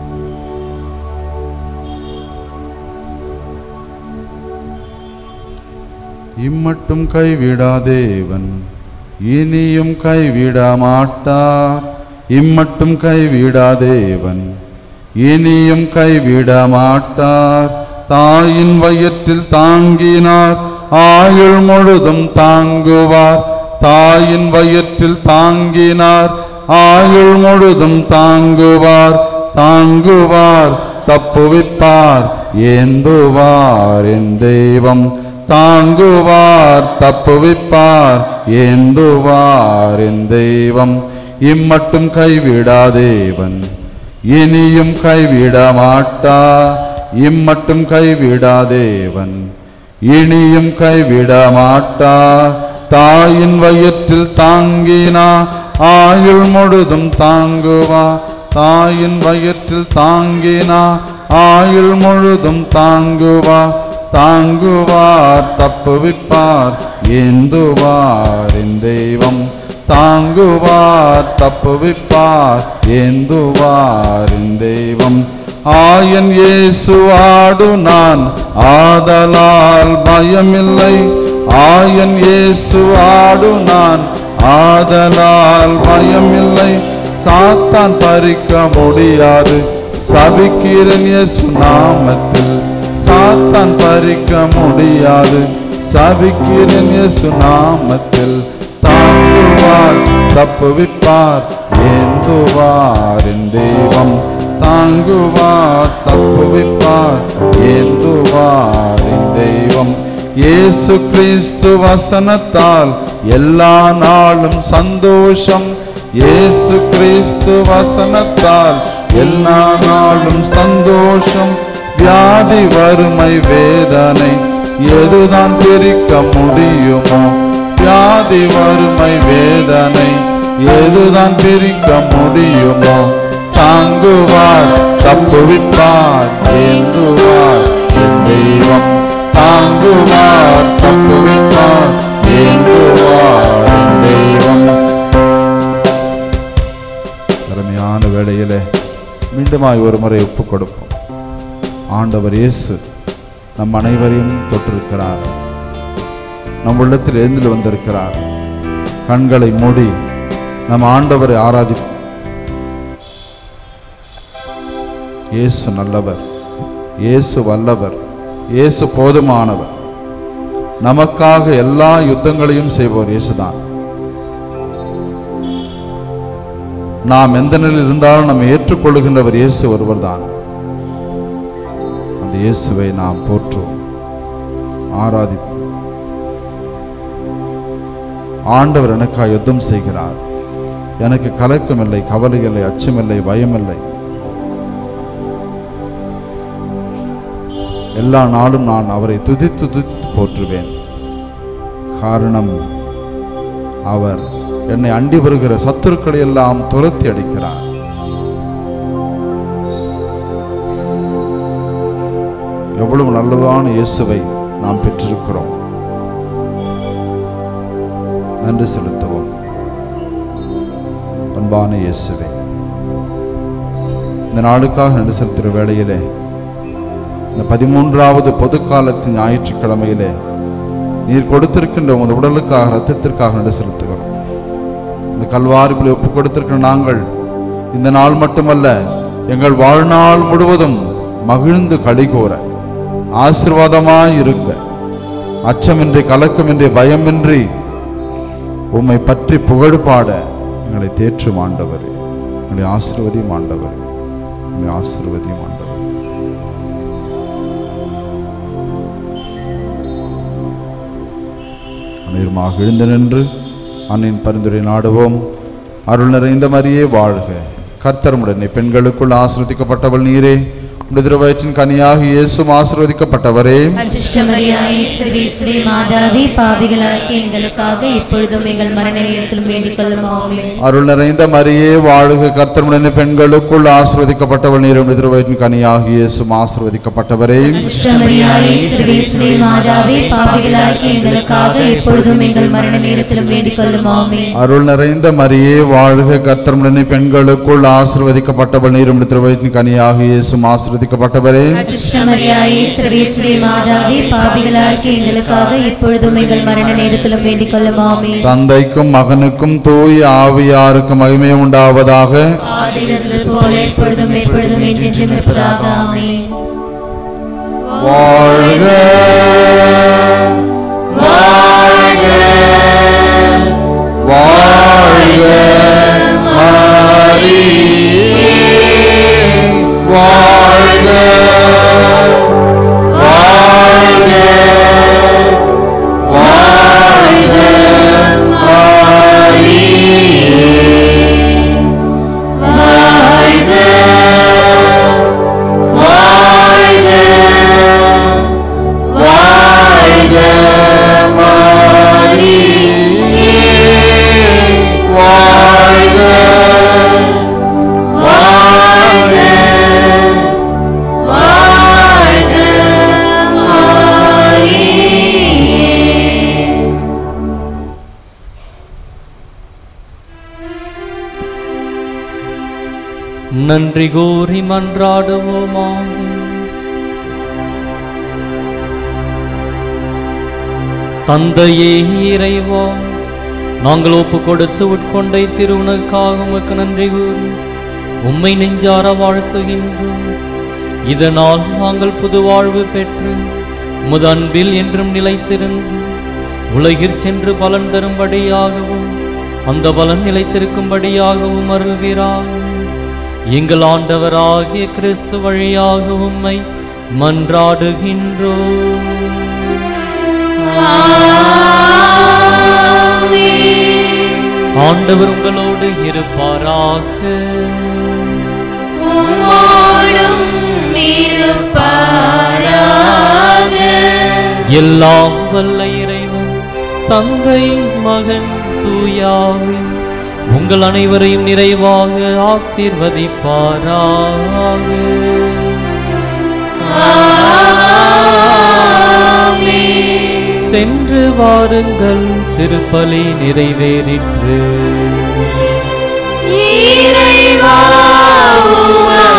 M: இம்மட்டும் கைவிடாதேவன் இனியும் கைவிட மாட்டார் இம்மட்டும் கைவிடாதேவன் இனியும் கைவிட மாட்டார் தாயின் வயிற்றில் தாங்கினார் ஆயுள் முழுதும் தாங்குவார் தாயின் வயிற்றில் தாங்கினார் ஆயுள் முழுதும் தாங்குவார் தாங்குவார் தப்புவிப்பார் ஏந்துவார் என் தெய்வம் தாங்குவார் தப்புவிப்பார் ஏந்துவார் என் தெய்வம் இம்மட்டும் கைவிடாதேவன் இனியும் கைவிட மாட்டார் இம்மட்டும் கைவிடாதேவன் இனியும் கைவிட மாட்டார் தாயின் வயிற்றில் தாங்கினா ஆயுள் முழுதும் தாங்குவா தாயின் வயிற்றில் தாங்கினா ஆயுள் முழுதும் தாங்குவா தாங்குவார் தப்புவிப்பார் ஏந்துவார் என் தெய்வம் தாங்குவார் தப்புவிப்பார் ஏந்துவார் என் தெய்வம் ஆயன் இயேசு ஆடு நான் ஆதலால் பயமில்லை ஆயன் இயேசு ஆடு நான் ஆதலால் பயமில்லை சாத்தான் பறிக்க முடியாது சபிக்கிறன் இயேசு நாமத்தில் சாத்தான் பறிக்க முடியாது சபிக்கிறன் இயேசு நாமத்தில் தாங்குவார் தப்புவிப்பார் ஏந்துவார் என் தெய்வம் தாங்குவார் தப்புவிப்பார் ஏந்துவார் என் தெய்வம் இயேசு கிறிஸ்து வசனத்தால் எல்லா நாளும் சந்தோஷம் இயேசு கிறிஸ்து வசனத்தால் எல்லா நாளும் சந்தோஷம் வியாதி வறுமை வேதனை எதுதான் பிரிக்க முடியுமோ வியாதி வறுமை வேதனை எதுதான் பிரிக்க முடியுமோ தாங்குவார் தப்புவிப்பார் ஏந்துவார் என் தெய்வம் தாங்குவார் தப்புவிப்பார் ஏந்துவார் என் தெய்வம் அருமையான வேளையிலே மீண்டுமாய் ஒரு முறை ஒப்பு கொடுப்போம் ஆண்டவர் இயேசு நம் அனைவரையும் தொட்டிருக்கிறார் நம் உள்ளத்தில் எழுந்து வந்திருக்கிறார் கண்களை மூடி நம் ஆண்டவரை ஆராதிப்போம் இயேசு நல்லவர் இயேசு வல்லவர் இயேசு போதுமானவர் நமக்காக எல்லா யுத்தங்களையும் செய்பவர் இயேசுதான் நாம் எந்த நிலையில் இருந்தாலும் நம்ம ஏற்றுக்கொள்கின்றவர் இயேசு ஒருவர்தான் அந்த இயேசுவை நாம் போற்றுவோம் ஆராதிப்போம் ஆண்டவர் எனக்காக யுத்தம் செய்கிறார் எனக்கு கலக்கமில்லை கவலையில்லை அச்சமில்லை பயமில்லை எல்லா நாளும் நான் அவரை துதித்து துதித்து போற்றுவேன் காரணம் அவர் என்னை அண்டி வருகிற சத்துருக்களை எல்லாம் துரத்தி அடிக்கிறார் எவ்வளவு நல்லதான இயேசுவை நாம் பெற்றிருக்கிறோம் நன்றி செலுத்துவோம் அன்பான இயேசுவே இந்த நாளுக்காக நன்றி செலுத்துகிற வேளையிலே இந்த பதிமூன்றாவது பொதுக்காலத்தின் ஞாயிற்றுக்கிழமையிலே நீர் கொடுத்திருக்கின்ற உமது உடலுக்காக ரத்தத்திற்காக நன்றி செலுத்துகிறோம் இந்த கல்வாரிப்பில் ஒப்பு கொடுத்திருக்கிற நாங்கள் இந்த நாள் மட்டுமல்ல எங்கள் வாழ்நாள் முழுவதும் மகிழ்ந்து கடிகூற ஆசிர்வாதமாய் இருக்க அச்சமின்றி கலக்கமின்றி பயமின்றி உம்மை பற்றி புகழ் பாட எங்களை தேற்றும் ஆண்டவர் எங்களை ஆசிர்வதியும் ஆண்டவர் எங்களை ஆசிர்வதியும் ஆண்டவர் அனைவருமாக எழுந்து நின்று அன்னின் பரிந்துரை நாடுவோம் அருள் நிறைந்த மரியே வாழ்க கர்த்தரமுடனே பெண்களுக்குள் ஆசிர்வதிக்கப்பட்டவள் நீரே உடைய திருவயிற்றின் கனியாக இயேசும் ஆசிர்வதிக்கப்பட்டவரே
N: அச்சிஷ்டமரியாயே சர்வேஸ்வரே மாதாவே பாவிகளாக்கி எங்களுக்காக இப்பொழுதும் எங்கள் மரண நேரத்திலும் வேண்டிக் கொள்ளும் ஆமென்.
M: அருள் நிறைந்த மரியே வாழ்க கர்த்தரமுடனே பெண்களுக்குள் ஆசிர்வதிக்கப்பட்டவள் நீரே உடைய திருவயிற்றின் கனியாக இயேசும் ஆசிர்வதிக்கப்பட்டவரே
N: அச்சிஷ்டமரியாயே சர்வேஸ்வரே மாதாவே பாவிகளாக்கி எங்களுக்காக இப்பொழுதும் எங்கள் மரண நேரத்திலும் வேண்டிக் கொள்ளும் ஆமென்.
M: அருள் நிறைந்த மரியே வாழ்க கர்த்தரமுடனே பெண்களுக்குள் ஆசிர்வதிக்கப்பட்டவள் நீரும் திருவயிற்றின் கனியாக இயேசும் ஆசிர்வதிக்கப்பட்டவரே
N: அச்சிஷ்டமரியாயே சர்வேஸ்வரே மாதாவே பாவிகளாக்கி எங்களுக்காக இப்பொழுதும் எங்கள் மரண நேரத்திலும் வேண்டிக் கொள்ளும் ஆமென்.
M: தந்தைக்கும் மகனுக்கும் தூய ஆவியாருக்கும் மகிமை உண்டாவதாக
N: ஆதியில் இருந்தது போல இப்பொழுதும் எப்பொழுதும் என்றென்றும் இருப்பதாக ஆமென்.
M: வாழ்க வாழ்க வாழ்க மரியே வாழ்க வாழ்க வாழ்க மரியே வாழ்க வாழ்க வாழ்க மரியே வாழ்க வாழ்க வாழ்க மரியே
B: நன்றி கூறி மன்றாடுவோமாக தந்தையே இறைவா நாங்கள் ஒப்பு கொடுத்து உட்கொண்ட திருவுணக்காக உமக்கு நன்றி கூறி உம்மை நெஞ்சார வாழ்த்துகின்றோம் இதனால் நாங்கள் புது வாழ்வு பெற்று உமது அன்பில் என்றும் நிலைத்திருந்து உலகிற் சென்று பலன் தரும்படியாகவும் அந்த பலன் நிலைத்திருக்கும்படியாகவும் அருள்வீராக எங்கள் ஆண்டவராகிய கிறிஸ்து வழியாக உம்மை மன்றாடுகின்றோம் ஆண்டவர் உங்களோடு இருப்பாராக
K: உம்மோடும் இருப்பாராக
B: எல்லாம் வல்ல இறைவன் தந்தை மகன் தூயாவி உங்கள் அனைவரையும் நிறைவாக ஆசீர்வதிப்பாராக சென்று வாருங்கள் திருப்பலி நிறைவேறிற்று
K: இறைவா உமக்கு